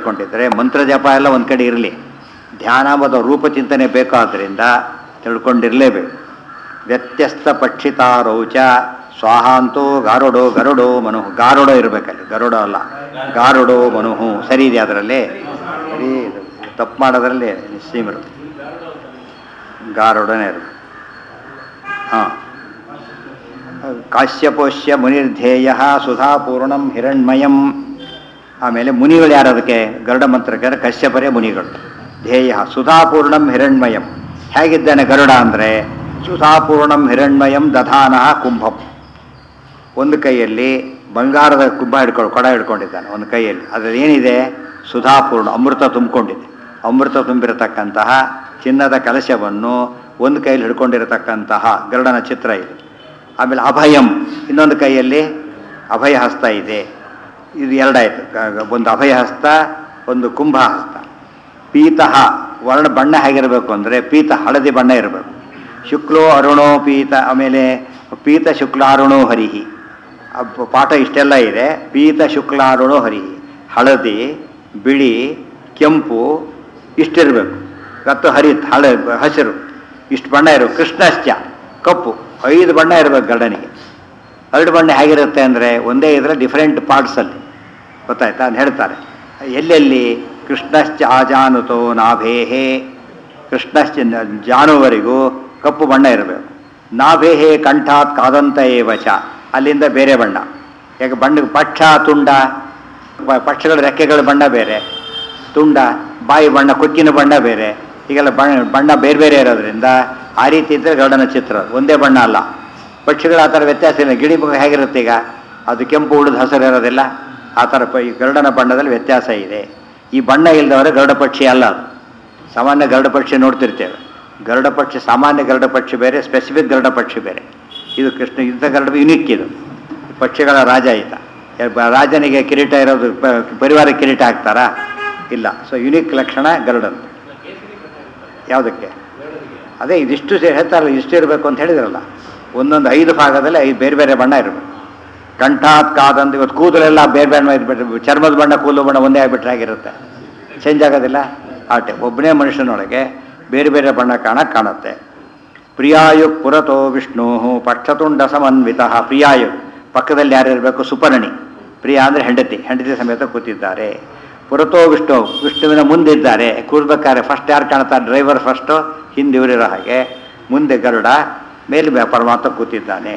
ತಿಳ್ಕೊಂಡಿದ್ರೆ ಮಂತ್ರ ಜಪ ಎಲ್ಲ ಒಂದು ಕಡೆ ಇರಲಿ ಧ್ಯಾನ ಮತ್ತು ರೂಪ ಚಿಂತನೆ ಬೇಕಾದ್ರಿಂದ ತಿಳ್ಕೊಂಡಿರಲೇಬೇಕು ವ್ಯತ್ಯಸ್ತ ಪಕ್ಷಿತಾರೌಚ ಸ್ವಾಹಾಂತೋ ಗಾರುಡೋ ಗರುಡೋ ಮನು ಗಾರುಡೋ ಇರಬೇಕಲ್ಲಿ ಗರುಡ ಅಲ್ಲ ಗಾರುಡೋ ಮನುಹು ಸರಿ ಇದೆ ಅದರಲ್ಲಿ ಸರಿ ಇದು ತಪ್ಪು ಮಾಡೋದ್ರಲ್ಲಿ ನಿಶ್ಚೀಮರು ಗಾರುಡನೇ ಇರಬೇಕು ಹಾಂ ಕಾಶ್ಯಪೋಷ್ಯ ಮುನಿರ್ಧೇಯ ಸುಧಾಪೂರ್ಣಂ ಹಿರಣ್ಮಯಂ ಆಮೇಲೆ ಮುನಿಗಳು ಯಾರು ಅದಕ್ಕೆ ಗರುಡ ಮಂತ್ರಕ್ಕೆ ಕಶ್ಯಪರೇ ಮುನಿಗಳು ಧ್ಯೇಯ ಸುಧಾಪೂರ್ಣಂ ಹಿರಣ್ಮಯಂ ಹೇಗಿದ್ದಾನೆ ಗರುಡ ಅಂದರೆ ಸುಧಾಪೂರ್ಣಂ ಹಿರಣ್ಮಯಂ ದಧಾನ ಕುಂಭಂ ಒಂದು ಕೈಯಲ್ಲಿ ಬಂಗಾರದ ಕುಂಭ ಹಿಡ್ಕೊಂಡು ಕೊಡ ಹಿಡ್ಕೊಂಡಿದ್ದಾನೆ ಒಂದು ಕೈಯಲ್ಲಿ ಅದರಲ್ಲಿ ಏನಿದೆ ಸುಧಾಪೂರ್ಣ ಅಮೃತ ತುಂಬಿಕೊಂಡಿದೆ ಅಮೃತ ತುಂಬಿರತಕ್ಕಂತಹ ಚಿನ್ನದ ಕಲಶವನ್ನು ಒಂದು ಕೈಯಲ್ಲಿ ಹಿಡ್ಕೊಂಡಿರತಕ್ಕಂತಹ ಗರುಡನ ಚಿತ್ರ ಇದೆ ಆಮೇಲೆ ಅಭಯಂ ಇನ್ನೊಂದು ಕೈಯಲ್ಲಿ ಅಭಯ ಹಸ್ತ ಇದೆ ಇದು ಎರಡಾಯಿತು ಗ- ಒಂದು ಅಭಯ ಹಸ್ತ ಒಂದು ಕುಂಭ ಹಸ್ತ ಪೀತಃ ವರ್ಣ ಬಣ್ಣ ಹೇಗಿರಬೇಕು ಅಂದರೆ ಪೀತ ಹಳದಿ ಬಣ್ಣ ಇರಬೇಕು ಶುಕ್ಲೋ ಅರುಣೋ ಪೀತ ಆಮೇಲೆ ಪೀತ ಶುಕ್ಲಾರುಣೋ ಹರಿಹಿ ಅಬ್ಬ ಪಾಠ ಇಷ್ಟೆಲ್ಲ ಇದೆ ಪೀತ ಶುಕ್ಲಾರುಣೋ ಹರಿಹಿ ಹಳದಿ ಬಿಳಿ ಕೆಂಪು ಇಷ್ಟಿರಬೇಕು ಮತ್ತು ಹರಿತ್ ಹಳ ಹಸಿರು ಇಷ್ಟು ಬಣ್ಣ ಇರಬೇಕು ಕೃಷ್ಣಶ್ಚ ಕಪ್ಪು ಐದು ಬಣ್ಣ ಇರಬೇಕು ಗರುಡನಿಗೆ ಎರಡು ಬಣ್ಣ ಹೇಗಿರುತ್ತೆ ಅಂದರೆ ಒಂದೇ ಇದರ ಡಿಫರೆಂಟ್ ಪಾರ್ಟ್ಸಲ್ಲಿ ಗೊತ್ತಾಯ್ತಾ ಅಂತ ಹೇಳ್ತಾರೆ ಎಲ್ಲೆಲ್ಲಿ ಕೃಷ್ಣಶ್ಚ ಆಜಾನುತೋ ನಾಭೇಹೇ ಕೃಷ್ಣಶ್ಚ ನ- ಜಾನುವರಿಗೂ ಕಪ್ಪು ಬಣ್ಣ ಇರಬೇಕು ನಾಭೇಹೇ ಕಂಠಾತ್ ಕಾದಂತ ಏವಚ ಅಲ್ಲಿಂದ ಬೇರೆ ಬಣ್ಣ ಯಾಕೆ ಬಣ್ಣ ಪಕ್ಷ ತುಂಡ ಪ- ಪಕ್ಷಗಳ ರೆಕ್ಕೆಗಳ ಬಣ್ಣ ಬೇರೆ ತುಂಡ ಬಾಯಿ ಬಣ್ಣ ಕೊಕ್ಕಿನ ಬಣ್ಣ ಬೇರೆ ಹೀಗೆಲ್ಲ ಬಣ್ಣ ಬಣ್ಣ ಬೇರೆ ಬೇರೆ ಇರೋದ್ರಿಂದ ಆ ರೀತಿ ಇದ್ದರೆ ಗರುಡನ ಚಿತ್ರ ಒಂದೇ ಬಣ್ಣ ಅಲ್ಲ ಪಕ್ಷಿಗಳ ಆ ಥರ ವ್ಯತ್ಯಾಸ ಇಲ್ಲ ಗಿಳಿ ಮೃಗ ಹೇಗಿರುತ್ತೆ ಈಗ ಅದು ಕೆಂಪು ಉಳಿದ ಹಸಿರು ಇರೋದಿಲ್ಲ ಆ ಥರ ಪ- ಈ ಗರುಡನ ಬಣ್ಣದಲ್ಲಿ ವ್ಯತ್ಯಾಸ ಇದೆ ಈ ಬಣ್ಣ ಇಲ್ಲದವರೆ ಗರುಡ ಪಕ್ಷಿ ಅಲ್ಲ ಅದು ಸಾಮಾನ್ಯ ಗರುಡ ಪಕ್ಷಿ ನೋಡ್ತಿರ್ತೇವೆ ಗರುಡ ಪಕ್ಷಿ ಸಾಮಾನ್ಯ ಗರುಡ ಪಕ್ಷಿ ಬೇರೆ ಸ್ಪೆಸಿಫಿಕ್ ಗರುಡ ಪಕ್ಷಿ ಬೇರೆ ಇದು ಕೃಷ್ಣ ಯುದ್ಧ ಗರುಡ ಯುನಿಕ್ ಇದು ಪಕ್ಷಿಗಳ ರಾಜ ಈತ ಬ- ರಾಜನಿಗೆ ಕಿರೀಟ ಇರೋದು ಪ- ಪರಿವಾರ ಕಿರೀಟ ಹಾಕ್ತಾರಾ ಇಲ್ಲ ಸೊ ಯುನಿಕ್ ಲಕ್ಷಣ ಗರುಡನ್ ಯಾವುದಕ್ಕೆ ಅದೇ ಇದಿಷ್ಟು ಸೇ- ಹೇಳ್ತಾರಲ್ಲ ಇಷ್ಟು ಇರಬೇಕು ಅಂತ ಹೇಳಿದ್ರಲ್ಲ ಒಂದೊಂದು ಐದು ಭಾಗದಲ್ಲಿ ಐದು ಬೇರೆ ಬೇರೆ ಬಣ್ಣ ಇರಬೇಕು ಕಂಠಾತ್ ಕಾದಂತ ಇವತ್ತು ಕೂದಲೆಲ್ಲ ಬೇರೆ ಬೇರೆ ಇದ್ಬಿಟ್ರೆ ಚರ್ಮದ ಬಣ್ಣ ಕೂದಲು ಬಣ್ಣ ಒಂದೇ ಆಗಿಬಿಟ್ರೆ ಆಗಿರುತ್ತೆ ಚೇಂಜ್ ಆಗೋದಿಲ್ಲ ಆಟೆ ಒಬ್ಬನೇ ಮನುಷ್ಯನೊಳಗೆ ಬೇರೆ ಬೇರೆ ಬಣ್ಣ ಕಾಣಕ್ಕೆ ಕಾಣುತ್ತೆ ಪ್ರಿಯಾಯು ಪುರತೋ ವಿಷ್ಣು ಪಕ್ಷತುಂಡ ಸಮನ್ವಿತ ಪ್ರಿಯಾಯು ಪಕ್ಕದಲ್ಲಿ ಯಾರು ಇರಬೇಕು ಸುಪರ್ಣಿ ಪ್ರಿಯ ಅಂದರೆ ಹೆಂಡತಿ ಹೆಂಡತಿ ಸಮೇತ ಕೂತಿದ್ದಾರೆ ಪುರತೋ ವಿಷ್ಣು ವಿಷ್ಣುವಿನ ಮುಂದಿದ್ದಾರೆ ಕೂರ್ಬೇಕಾದ್ರೆ ಫಸ್ಟ್ ಯಾರು ಕಾಣ್ತಾರೆ ಡ್ರೈವರ್ ಫಸ್ಟು ಹಿಂದೆ ಇವರಿರೋ ಹಾಗೆ ಮುಂದೆ ಗರುಡ ಮೇಲೆ ಬ- ಪರಮಾತ್ಮ ಕೂತಿದ್ದಾನೆ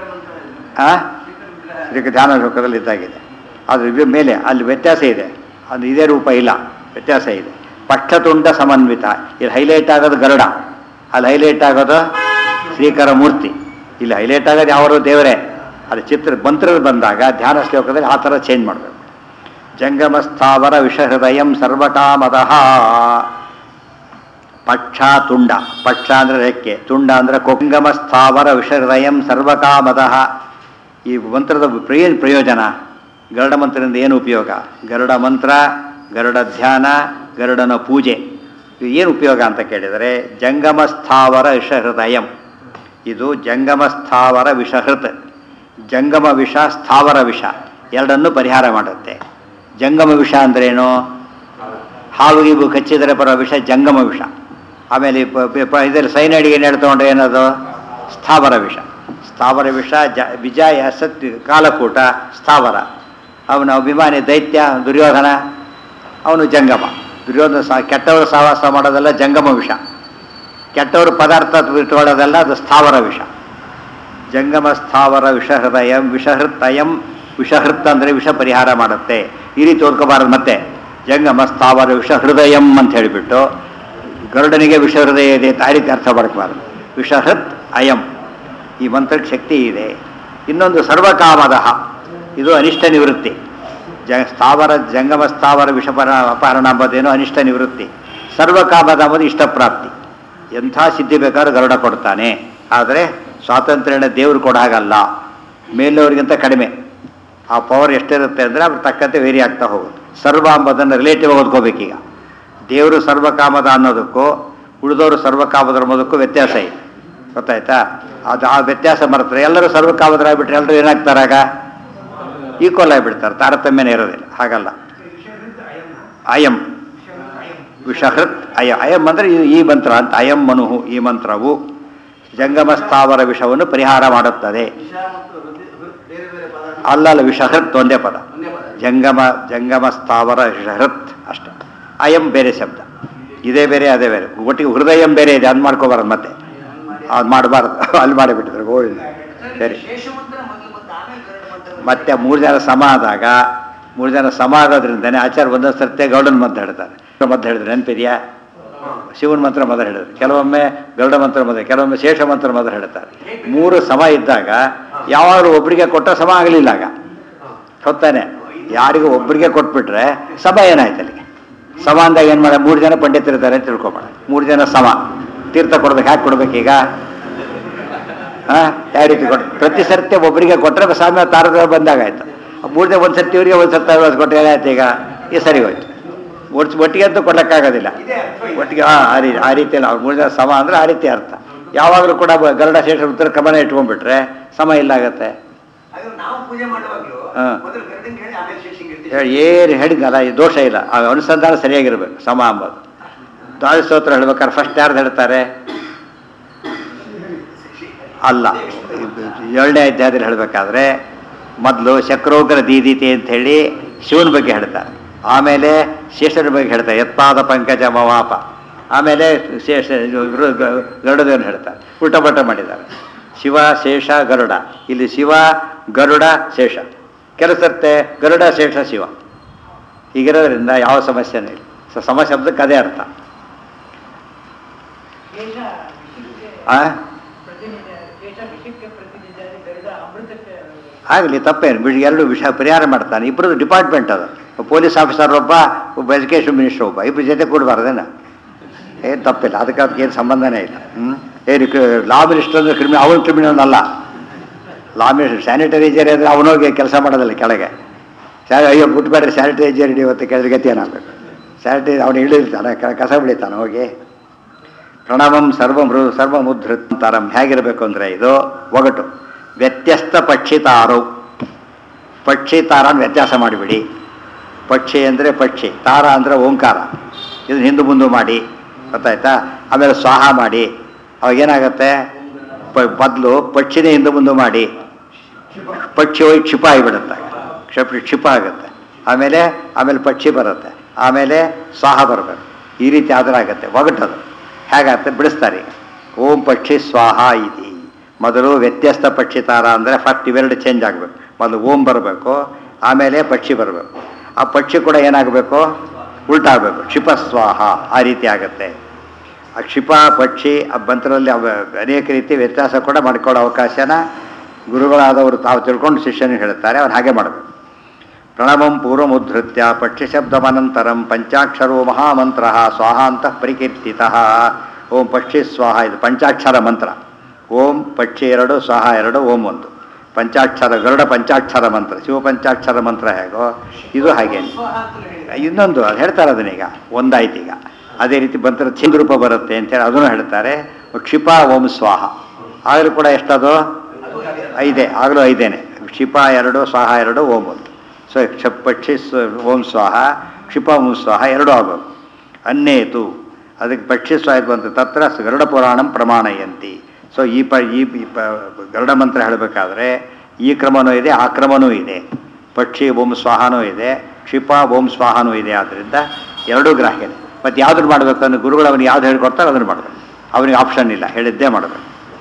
ಆ ಇದಕ್ಕೆ ಧ್ಯಾನ ಲೋಕದಲ್ಲಿ ಇದ್ದಾಗಿದೆ ಅದು ಇದು ಮೇಲೆ ಅಲ್ಲಿ ವ್ಯತ್ಯಾಸ ಇದೆ ಅದು ಇದೇ ರೂಪ ಇಲ್ಲ ವ್ಯತ್ಯಾಸ ಇದೆ ಪಕ್ಷತುಂಡ ಸಮನ್ವಿತ ಇಲ್ಲಿ ಹೈಲೈಟ್ ಆಗೋದು ಗರುಡ ಅಲ್ಲಿ ಹೈಲೈಟ್ ಆಗೋದು ಶ್ರೀಕರ ಮೂರ್ತಿ ಇಲ್ಲಿ ಹೈಲೈಟ್ ಆಗೋದು ಯಾವರು ದೇವರೇ ಅದು ಚಿತ್ರ ಮಂತ್ರದ ಬಂದಾಗ ಧ್ಯಾನ ಶ್ಲೋಕದಲ್ಲಿ ಆ ಥರ ಚೇಂಜ್ ಮಾಡಬೇಕು ಜಂಗಮ ಸ್ಥಾವರ ವಿಷಹೃದಯಂ ಸರ್ವಕಾಮದಃ ಪಕ್ಷ ತುಂಡ ಪಕ್ಷ ಅಂದರೆ ರೆಕ್ಕೆ ತುಂಡ ಅಂದರೆ ಕೊಂಗಮ ಸ್ಥಾವರ ವಿಷಹೃದಯಂ ಸರ್ವಕಾಮದಃ ಈ ಮಂತ್ರದ ಪ್ರಯ ಪ್ರಯೋಜನ ಗರುಡ ಮಂತ್ರದಿಂದ ಏನು ಉಪಯೋಗ ಗರುಡ ಮಂತ್ರ ಗರುಡ ಧ್ಯಾನ ಗರುಡನ ಪೂಜೆ ಇದು ಏನು ಉಪಯೋಗ ಅಂತ ಕೇಳಿದರೆ ಜಂಗಮ ಸ್ಥಾವರ ವಿಷಹೃದಯಂ ಇದು ಜಂಗಮ ಸ್ಥಾವರ ವಿಷಹೃತ್ ಜಂಗಮ ವಿಷ ಸ್ಥಾವರ ವಿಷ ಎರಡನ್ನೂ ಪರಿಹಾರ ಮಾಡುತ್ತೆ ಜಂಗಮ ವಿಷ ಅಂದ್ರೇನು ಹಾವು ಗೀವು ಕಚ್ಚಿದರೆ ಬರೋ ವಿಷ ಜಂಗಮ ವಿಷ ಆಮೇಲೆ ಪ- ಪ- ಪ- ಇದರಲ್ಲಿ ಸೈನೈಡ್ಗೆ ಏನು ಹೇಳ್ತಗೊಂಡ್ರೆ ಏನದು ಸ್ಥಾವರ ವಿಷ ಸ್ಥಾವರ ವಿಷ ಜ ವಿಜಯ ಸತ್ಯ ಕಾಲಕೂಟ ಸ್ಥಾವರ ಅವನ ಅಭಿಮಾನಿ ದೈತ್ಯ ದುರ್ಯೋಧನ ಅವನು ಜಂಗಮ ದುರ್ಯೋಧನ ಸಹ ಕೆಟ್ಟವರು ಸಹವಾಸ ಮಾಡೋದೆಲ್ಲ ಜಂಗಮ ವಿಷ ಕೆಟ್ಟವರು ಪದಾರ್ಥ ಇಟ್ಕೊಳ್ಳೋದೆಲ್ಲ ಅದು ಸ್ಥಾವರ ವಿಷ ಜಂಗಮ ಸ್ಥಾವರ ವಿಷಹೃದಯಂ ವಿಷಹೃತ್ತಯಂ ವಿಷಹೃತ್ ಅಂದರೆ ವಿಷ ಪರಿಹಾರ ಮಾಡುತ್ತೆ ಈ ರೀತಿ ಓದ್ಕೋಬಾರದು ಮತ್ತೆ ಜಂಗಮ ಸ್ಥಾವರ ವಿಷ ಹೃದಯಂ ಅಂತ ಹೇಳಿಬಿಟ್ಟು ಗರುಡನಿಗೆ ವಿಷ ಹೃದಯ ಇದೆ ಅಂತ ಆ ರೀತಿ ಅರ್ಥ ಮಾಡ್ಕೋಬಾರದು ವಿಷಹೃತ್ ಅಯಂ ಈ ಮಂತ್ರಕ್ಕೆ ಶಕ್ತಿ ಇದೆ ಇನ್ನೊಂದು ಸರ್ವಕಾಮದಃ ಇದು ಅನಿಷ್ಟ ನಿವೃತ್ತಿ ಜ ಸ್ಥಾವರ ಜಂಗಮ ಸ್ಥಾವರ ವಿಷಪರ ಅಪಹರಣ ಅಂಬೋದೇನು ಅನಿಷ್ಟ ನಿವೃತ್ತಿ ಸರ್ವಕಾಮದ ಅಂಬುದು ಇಷ್ಟಪ್ರಾಪ್ತಿ ಎಂಥ ಸಿದ್ಧಿ ಬೇಕಾದ್ರೂ ಗರುಡ ಕೊಡ್ತಾನೆ ಆದರೆ ಸ್ವಾತಂತ್ರ್ಯನ ದೇವರು ಕೊಡ ಹಾಗಲ್ಲ ಮೇಲವರಿಗಿಂತ ಕಡಿಮೆ ಆ ಪವರ್ ಎಷ್ಟಿರುತ್ತೆ ಅಂದರೆ ಅದ್ರ ತಕ್ಕಂತೆ ವೇರಿ ಆಗ್ತಾ ಹೋಗುತ್ತೆ ಸರ್ವ ಅಂಬೋದನ್ನು ರಿಲೇಟಿವ್ ಓದ್ಕೋಬೇಕೀಗ ದೇವರು ಸರ್ವಕಾಮದ ಅನ್ನೋದಕ್ಕೂ ಉಳಿದವರು ಸರ್ವಕಾಮದ ಅನ್ನೋದಕ್ಕೂ ವ್ಯತ್ಯಾಸ ಇದೆ ಗೊತ್ತಾಯ್ತಾ ಅದು ಆ ವ್ಯತ್ಯಾಸ ಮರೆತರೆ ಎಲ್ಲರೂ ಸರ್ವಕಾಮದರಾಗ್ಬಿಟ್ರೆ ಎಲ್ಲರೂ ಏನಾಗ್ತಾರಾಗ ಈಕ್ವಲ್ ಆಗಿಬಿಡ್ತಾರೆ ತಾರತಮ್ಯನೇ ಇರೋದಿಲ್ಲ ಹಾಗಲ್ಲ ಅಯಂ ವಿಷಹೃತ್ ಅಯ ಅಯಂ ಅಂದರೆ ಇದು ಈ ಮಂತ್ರ ಅಂತ ಅಯಂ ಮನುಹು ಈ ಮಂತ್ರವು ಜಂಗಮ ಸ್ಥಾವರ ವಿಷವನ್ನು ಪರಿಹಾರ ಮಾಡುತ್ತದೆ ವಿಷ ಮತ್ತು ಹೃದಯ- ಹೃ- ಬೇರೆ ಬೇರೆ ಪದ ಅಲ್ಲಲ್ಲ ವಿಷಹೃತ್ ಒಂದೇ ಪದ ಒಂದೇ ಪದ ಜಂಗಮ ಜಂಗಮ ಸ್ಥಾವರ ವಿಷಹೃತ್ ಅಷ್ಟೇ ಅಯಂ ಬೇರೆ ಶಬ್ದ ಇದೇ ಬೇರೆ ಅದೇ ಬೇರೆ ಒಟ್ಟಿಗೆ ಹೃದಯಂ ಬೇರೆ ಇದೆ ಅದು ಮಾಡ್ಕೋಬಾರದು ಮತ್ತೆ ಅದು ಮಾಡಬಾರ್ದು ಅಲ್ಲಿ ಮಾಡಿಬಿಟ್ಟಿದ್ರು ಗೋವಿಂದ ಸರಿ ಶೇಷ ಮಂತ್ರ ಮೊದಲು ಬಂದು ಆಮೇಲೆ ಗರುಡ ಮಂತ್ರ ಮತ್ತೆ ಮೂರು ಜನ ಸಮ ಆದಾಗ ಮೂರು ಜನ ಸಮ ಆಗೋದ್ರಿಂದನೇ ಆಚಾರ ಒಂದೊಂದು ಸರ್ತಿ ಗೌಡನ ಮಂತ್ರ ಹೇಳ್ತಾರೆ ಮಂತ್ರ ಹೇಳಿದ್ರೆ ನೆನಪಿದೆಯಾ ಶಿವನ ಮಂತ್ರ ಮೊದಲು ಹೇಳಿದ್ರು ಕೆಲವೊಮ್ಮೆ ಗರುಡ ಮಂತ್ರ ಮೊದಲು ಕೆಲವೊಮ್ಮೆ ಶೇಷ ಮಂತ್ರ ಮೊದಲು ಹೇಳ್ತಾರೆ ಮೂರು ಸಮ ಇದ್ದಾಗ ಯಾವಾಗಲೂ ಒಬ್ಬರಿಗೆ ಕೊಟ್ಟ ಸಮ ಆಗಲಿಲ್ಲ ಆಗ ಹೊತ್ತಾನೆ ಯಾರಿಗೂ ಒಬ್ಬರಿಗೆ ಕೊಟ್ಬಿಟ್ರೆ ಸಮ ಏನಾಯ್ತು ಅಲ್ಲಿಗೆ ಸಮ ಅಂದಾಗ ಏನು ಮಾಡ ಮೂರು ಜನ ಪಂಡಿತರಿದ್ದಾರೆ ಅಂತ ತಿಳ್ಕೊಬೇಡ ಮೂರು ಜನ ಸಮ ತೀರ್ಥ ಕೊಡ್ಬೇಕು ಹ್ಯಾಕೆ ಕೊಡ್ಬೇಕೀಗ ಹಾ ಯಾವ ರೀತಿ ಕೊಟ್ಟು ಪ್ರತಿ ಸರ್ತಿ ಒಬ್ಬರಿಗೆ ಕೊಟ್ಟರೆ ಸಾಮ್ಯ ತಾರದ ಬಂದಾಗ ಆಯ್ತು ಮೂರು ಜನ ಒಂದು ಸರ್ತಿ ಇವರಿಗೆ ಒಂದು ಸರ್ತಿ ಅವ್ರಿಗೆ ಕೊಟ್ಟರೆ ಏನಾಯ್ತು ಈಗ ಈ ಸರಿ ಹೋಯ್ತು ಒಟ್ಟು ಒಟ್ಟಿಗೆ ಅಂತೂ ಕೊಡ್ಲಿಕ್ಕಾಗೋದಿಲ್ಲ ಒಟ್ಟಿಗೆ ಆ ಆ ರೀತಿ ಆ ರೀತಿಯಲ್ಲಿ ಅವ್ರು ಮೂರು ಜನ ಸಮ ಅಂದರೆ ಆ ರೀತಿ ಅರ್ಥ ಯಾವಾಗಲೂ ಕೂಡ ಬ- ಗರುಡ ಶೇಷ ಉತ್ತರ ಕ್ರಮನ ಇಟ್ಕೊಂಡ್ಬಿಟ್ರೆ ಸಮ ಇಲ್ಲ ಆಗತ್ತೆ ಅದು ನಾವು ಪೂಜೆ ಮಾಡುವಾಗಲೂ ಹಾ. ಮೊದಲು ಗರುಡಂಗೆ ಹೇಳಿ ಆಮೇಲೆ ಶೇಷಂಗೆ ಇರ್ತೀವಿ ಹೇಳಿ ಏನು ಹೇಳಿದ್ನಲ್ಲ ಈ ದೋಷ ಇಲ್ಲ ಆ ಅನುಸಂಧಾನ ಸರಿಯಾಗಿರ್ಬೇಕು ಸಮ ಅಂಬೋದು ದ್ವಾದ ಸ್ತೋತ್ರ ಹೇಳ್ಬೇಕಾದ್ರೆ ಫಸ್ಟ್ ಯಾರ್ದು ಹೇಳ್ತಾರೆ ಅಲ್ಲ ಏಳನೇ ಅಧ್ಯಾಯದಲ್ಲಿ ಹೇಳಬೇಕಾದ್ರೆ ಮೊದಲು ಶಕ್ರೋಗ್ರ ದೀದಿತಿ ಅಂತ ಹೇಳಿ ಶಿವನ ಬಗ್ಗೆ ಹೇಳ್ತಾರೆ ಆಮೇಲೆ ಶೇಷನ ಬಗ್ಗೆ ಹೇಳ್ತಾರೆ ಯತ್ಪಾದ ಪಂಕಜ ಮವಾಪ ಆಮೇಲೆ ಶೇಷ ಗರು- ಗ- ಗರುಡದೇವನು ಹೇಳ್ತಾರೆ ಉಲ್ಟ ಪಲ್ಟ ಮಾಡಿದ್ದಾರೆ ಶಿವ ಶೇಷ ಗರುಡ ಇಲ್ಲಿ ಶಿವ ಗರುಡ ಶೇಷ ಕೆಲಸತ್ತೆ ಗರುಡ ಶೇಷ ಶಿವ ಹೀಗಿರೋದ್ರಿಂದ ಯಾವ ಸಮಸ್ಯೆನೂ ಇಲ್ಲ ಸೊ ಸಮ ಶಬ್ದಕ್ಕೆ ಅದೇ ಅರ್ಥ ಶೇಷ ವಿಷಕ್ಕೆ ಆ ಪ್ರತಿನಿಧಿ ಶೇಷ ವಿಷಕ್ಕೆ ಪ್ರತಿನಿಧಿ ಆದ್ರೆ ಗರುಡ ಅಮೃತಕ್ಕೆ ಆಗಲಿ ತಪ್ಪೇನು ಬಿಡಿ ಎರಡು ವಿಷಯ ಪರಿಹಾರ ಮಾಡ್ತಾನೆ ಇಬ್ಬರದ್ದು ಡಿಪಾರ್ಟ್ಮೆಂಟ್ ಅದು ಪೊಲೀಸ್ ಆಫೀಸರ್ ಒಬ್ಬ ಒಬ್ಬ ಎಜುಕೇಷನ್ ಮಿನಿಸ್ಟರ್ ಒಬ್ಬ ಇಬ್ಬರು ಜೊತೆ ಕೊಡಬಾರ್ದೇನ ಏನು ತಪ್ಪಿಲ್ಲ ಅದಕ್ಕೆ ಅದಕ್ಕೆ ಏನು ಸಂಬಂಧನೇ ಇಲ್ಲ ಹ್ಞೂ ಏನು ಲಾ ಮಿನಿಸ್ಟರ್ ಅಂದರೆ ಕ್ರಿಮಿನಲ್ ಅವನು ಕ್ರಿಮಿನಲ್ ಅಲ್ಲ ಲಾ ಮಿನಿಸ್ಟರ್ ಸ್ಯಾನಿಟೈಸರ್ ಅಂದರೆ ಅವನೋಗಿ ಕೆಲಸ ಮಾಡೋದಿಲ್ಲ ಕೆಳಗೆ ಸ್ಯಾ ಅಯ್ಯೋ ಬಿಟ್ಬೇಡ್ರಿ ಸ್ಯಾನಿಟೈಸರ್ ಹಿಡಿಯುತ್ತೆ ಕೆಳಗೆ ಗತಿ ಏನಾಗಬೇಕು ಸ್ಯಾನಿಟೈಸ್ ಅವನು ಇಳಿತಾನೆ ಕ- ಕಸ ಬಿಳಿತಾನೆ ಹೋಗಿ ಪ್ರಣವಂ ಸರ್ವಮೃ ಸರ್ವಮುದ್ಧೃತರಂ ಹೇಗಿರಬೇಕು ಅಂದರೆ ಇದು ಒಗಟು ವ್ಯತ್ಯಸ್ತ ಪಕ್ಷಿತಾರು ಪಕ್ಷಿ ತಾರನ ವ್ಯತ್ಯಾಸ ಮಾಡಿಬಿಡಿ ಪಕ್ಷಿ ಅಂದರೆ ಪಕ್ಷಿ ತಾರ ಅಂದರೆ ಓಂಕಾರ ಇದನ್ನ ಹಿಂದು ಮುಂದೆ ಮಾಡಿ ಗೊತ್ತಾಯ್ತಾ ಆಮೇಲೆ ಸ್ವಾಹ ಮಾಡಿ ಅವಾಗ ಏನಾಗುತ್ತೆ ಪ ಬದಲು ಪಕ್ಷಿನೇ ಹಿಂದೆ ಮುಂದೆ ಮಾಡಿ ಪಕ್ಷಿ ಹೋಗಿ ಕ್ಷಿಪ ಆಗಿಬಿಡುತ್ತೆ ಕ್ಷಿಪ ಕ್ಷಿಪ ಆಗುತ್ತೆ ಆಮೇಲೆ ಆಮೇಲೆ ಪಕ್ಷಿ ಬರುತ್ತೆ ಆಮೇಲೆ ಸ್ವಾಹ ಬರಬೇಕು ಈ ರೀತಿ ಆದ್ರೆ ಆಗುತ್ತೆ ಒಗಟದು ಹೇಗಾಗುತ್ತೆ ಬಿಡಿಸ್ತಾರೆ ಈಗ ಓಂ ಪಕ್ಷಿ ಸ್ವಾಹ ಇತಿ ಮೊದಲು ವ್ಯತ್ಯಸ್ತ ಪಕ್ಷಿ ತಾರ ಅಂದರೆ ಫಸ್ಟ್ ಇವೆರಡು ಚೇಂಜ್ ಆಗಬೇಕು ಮೊದಲು ಓಂ ಬರಬೇಕು ಆಮೇಲೆ ಪಕ್ಷಿ ಬರಬೇಕು ಆ ಪಕ್ಷಿ ಕೂಡ ಏನಾಗಬೇಕು ಉಲ್ಟಾಗಬೇಕು ಕ್ಷಿಪ ಸ್ವಾಹ ಆ ರೀತಿ ಆಗುತ್ತೆ ಆ ಕ್ಷಿಪ ಪಕ್ಷಿ ಆ ಮಂತ್ರದಲ್ಲಿ ಅವ ಅನೇಕ ರೀತಿ ವ್ಯತ್ಯಾಸ ಕೂಡ ಮಾಡಿಕೊಳ್ಳೋ ಅವಕಾಶನ ಗುರುಗಳಾದವರು ತಾವು ತಿಳ್ಕೊಂಡು ಶಿಷ್ಯನಿಗೆ ಹೇಳ್ತಾರೆ ಅವ್ರು ಹಾಗೆ ಮಾಡಬೇಕು ಪ್ರಣವಂ ಪೂರ್ವಮುದ್ಧೃತ್ಯ ಪಕ್ಷಿ ಶಬ್ದಮನಂತರಂ ಪಂಚಾಕ್ಷರೋ ಮಹಾಮಂತ್ರ ಸ್ವಾಹ ಅಂತ ಪರಿಕೀರ್ತಿತ ಓಂ ಪಕ್ಷಿ ಸ್ವಾಹ ಇದು ಪಂಚಾಕ್ಷರ ಮಂತ್ರ ಓಂ ಪಕ್ಷಿ ಎರಡು ಸ್ವಾಹ ಎರಡು ಓಂ ಒಂದು ಪಂಚಾಕ್ಷರ ಗರುಡ ಪಂಚಾಕ್ಷರ ಮಂತ್ರ ಶಿವ ಪಂಚಾಕ್ಷರ ಮಂತ್ರ ಹೇಗೋ ಇದು ಹಾಗೇನೆ ಸ್ವಾಹ ಅಂತಲೂ ಹೇಳಿದ್ದಾರೆ. ಇನ್ನೊಂದು ಅದು ಹೇಳ್ತಾರೆ ಅದನ್ನೀಗ ಒಂದಾಯ್ತು ಈಗ ಅದೇ ರೀತಿ ಬಂತರ ಚಿಂದ ರೂಪ ಬರುತ್ತೆ ಅಂತೇಳಿ ಅದನ್ನು ಹೇಳ್ತಾರೆ ಕ್ಷಿಪ ಓಂ ಸ್ವಾಹ ಆಗಲೂ ಕೂಡ ಎಷ್ಟದು ಅದು ಅದೇ. ಐದೇ ಆಗಲೂ ಐದೇನೆ ಕ್ಷಿಪ ಎರಡು ಸ್ವಾಹ ಎರಡು ಓಂ ಒಂದು ಸೊ ಕ್ಷ ಪಕ್ಷಿ ಸ್- ಓಂ ಸ್ವಾಹ ಕ್ಷಿಪ ಓಂ ಸ್ವಾಹ ಎರಡು ಆಗಬೇಕು ಅನ್ನೇತು ಅದಕ್ಕೆ ಪಕ್ಷಿ ಸ್ವಾಹ ಬಂತು ತತ್ರ ಸ- ಗರುಡ ಪುರಾಣಂ ಪ್ರಮಾಣಯಂತಿ ಸೊ ಈ ಪ ಈ ಈ ಪ ಗರುಡ ಮಂತ್ರ ಹೇಳಬೇಕಾದ್ರೆ ಈ ಕ್ರಮನೂ ಇದೆ ಆ ಕ್ರಮನೂ ಇದೆ ಪಕ್ಷಿ ಓಂ ಸ್ವಾಹನೂ ಇದೆ ಕ್ಷಿಪ ಓಂ ಸ್ವಾಹನೂ ಇದೆ ಆದ್ದರಿಂದ ಎರಡೂ ಗ್ರಾಹ್ಯನೆ ಮತ್ತು ಯಾವ್ದು ಮಾಡಬೇಕು ಅಂದ್ರೆ ಗುರುಗಳು ಅವನಿಗೆ ಯಾವ್ದು ಹೇಳ್ಕೊಡ್ತಾರೆ ಅದನ್ನು ಮಾಡಬೇಕು ಅವನಿಗೆ ಆಪ್ಷನ್ ಇಲ್ಲ ಹೇಳಿದ್ದೇ ಮಾಡಬೇಕು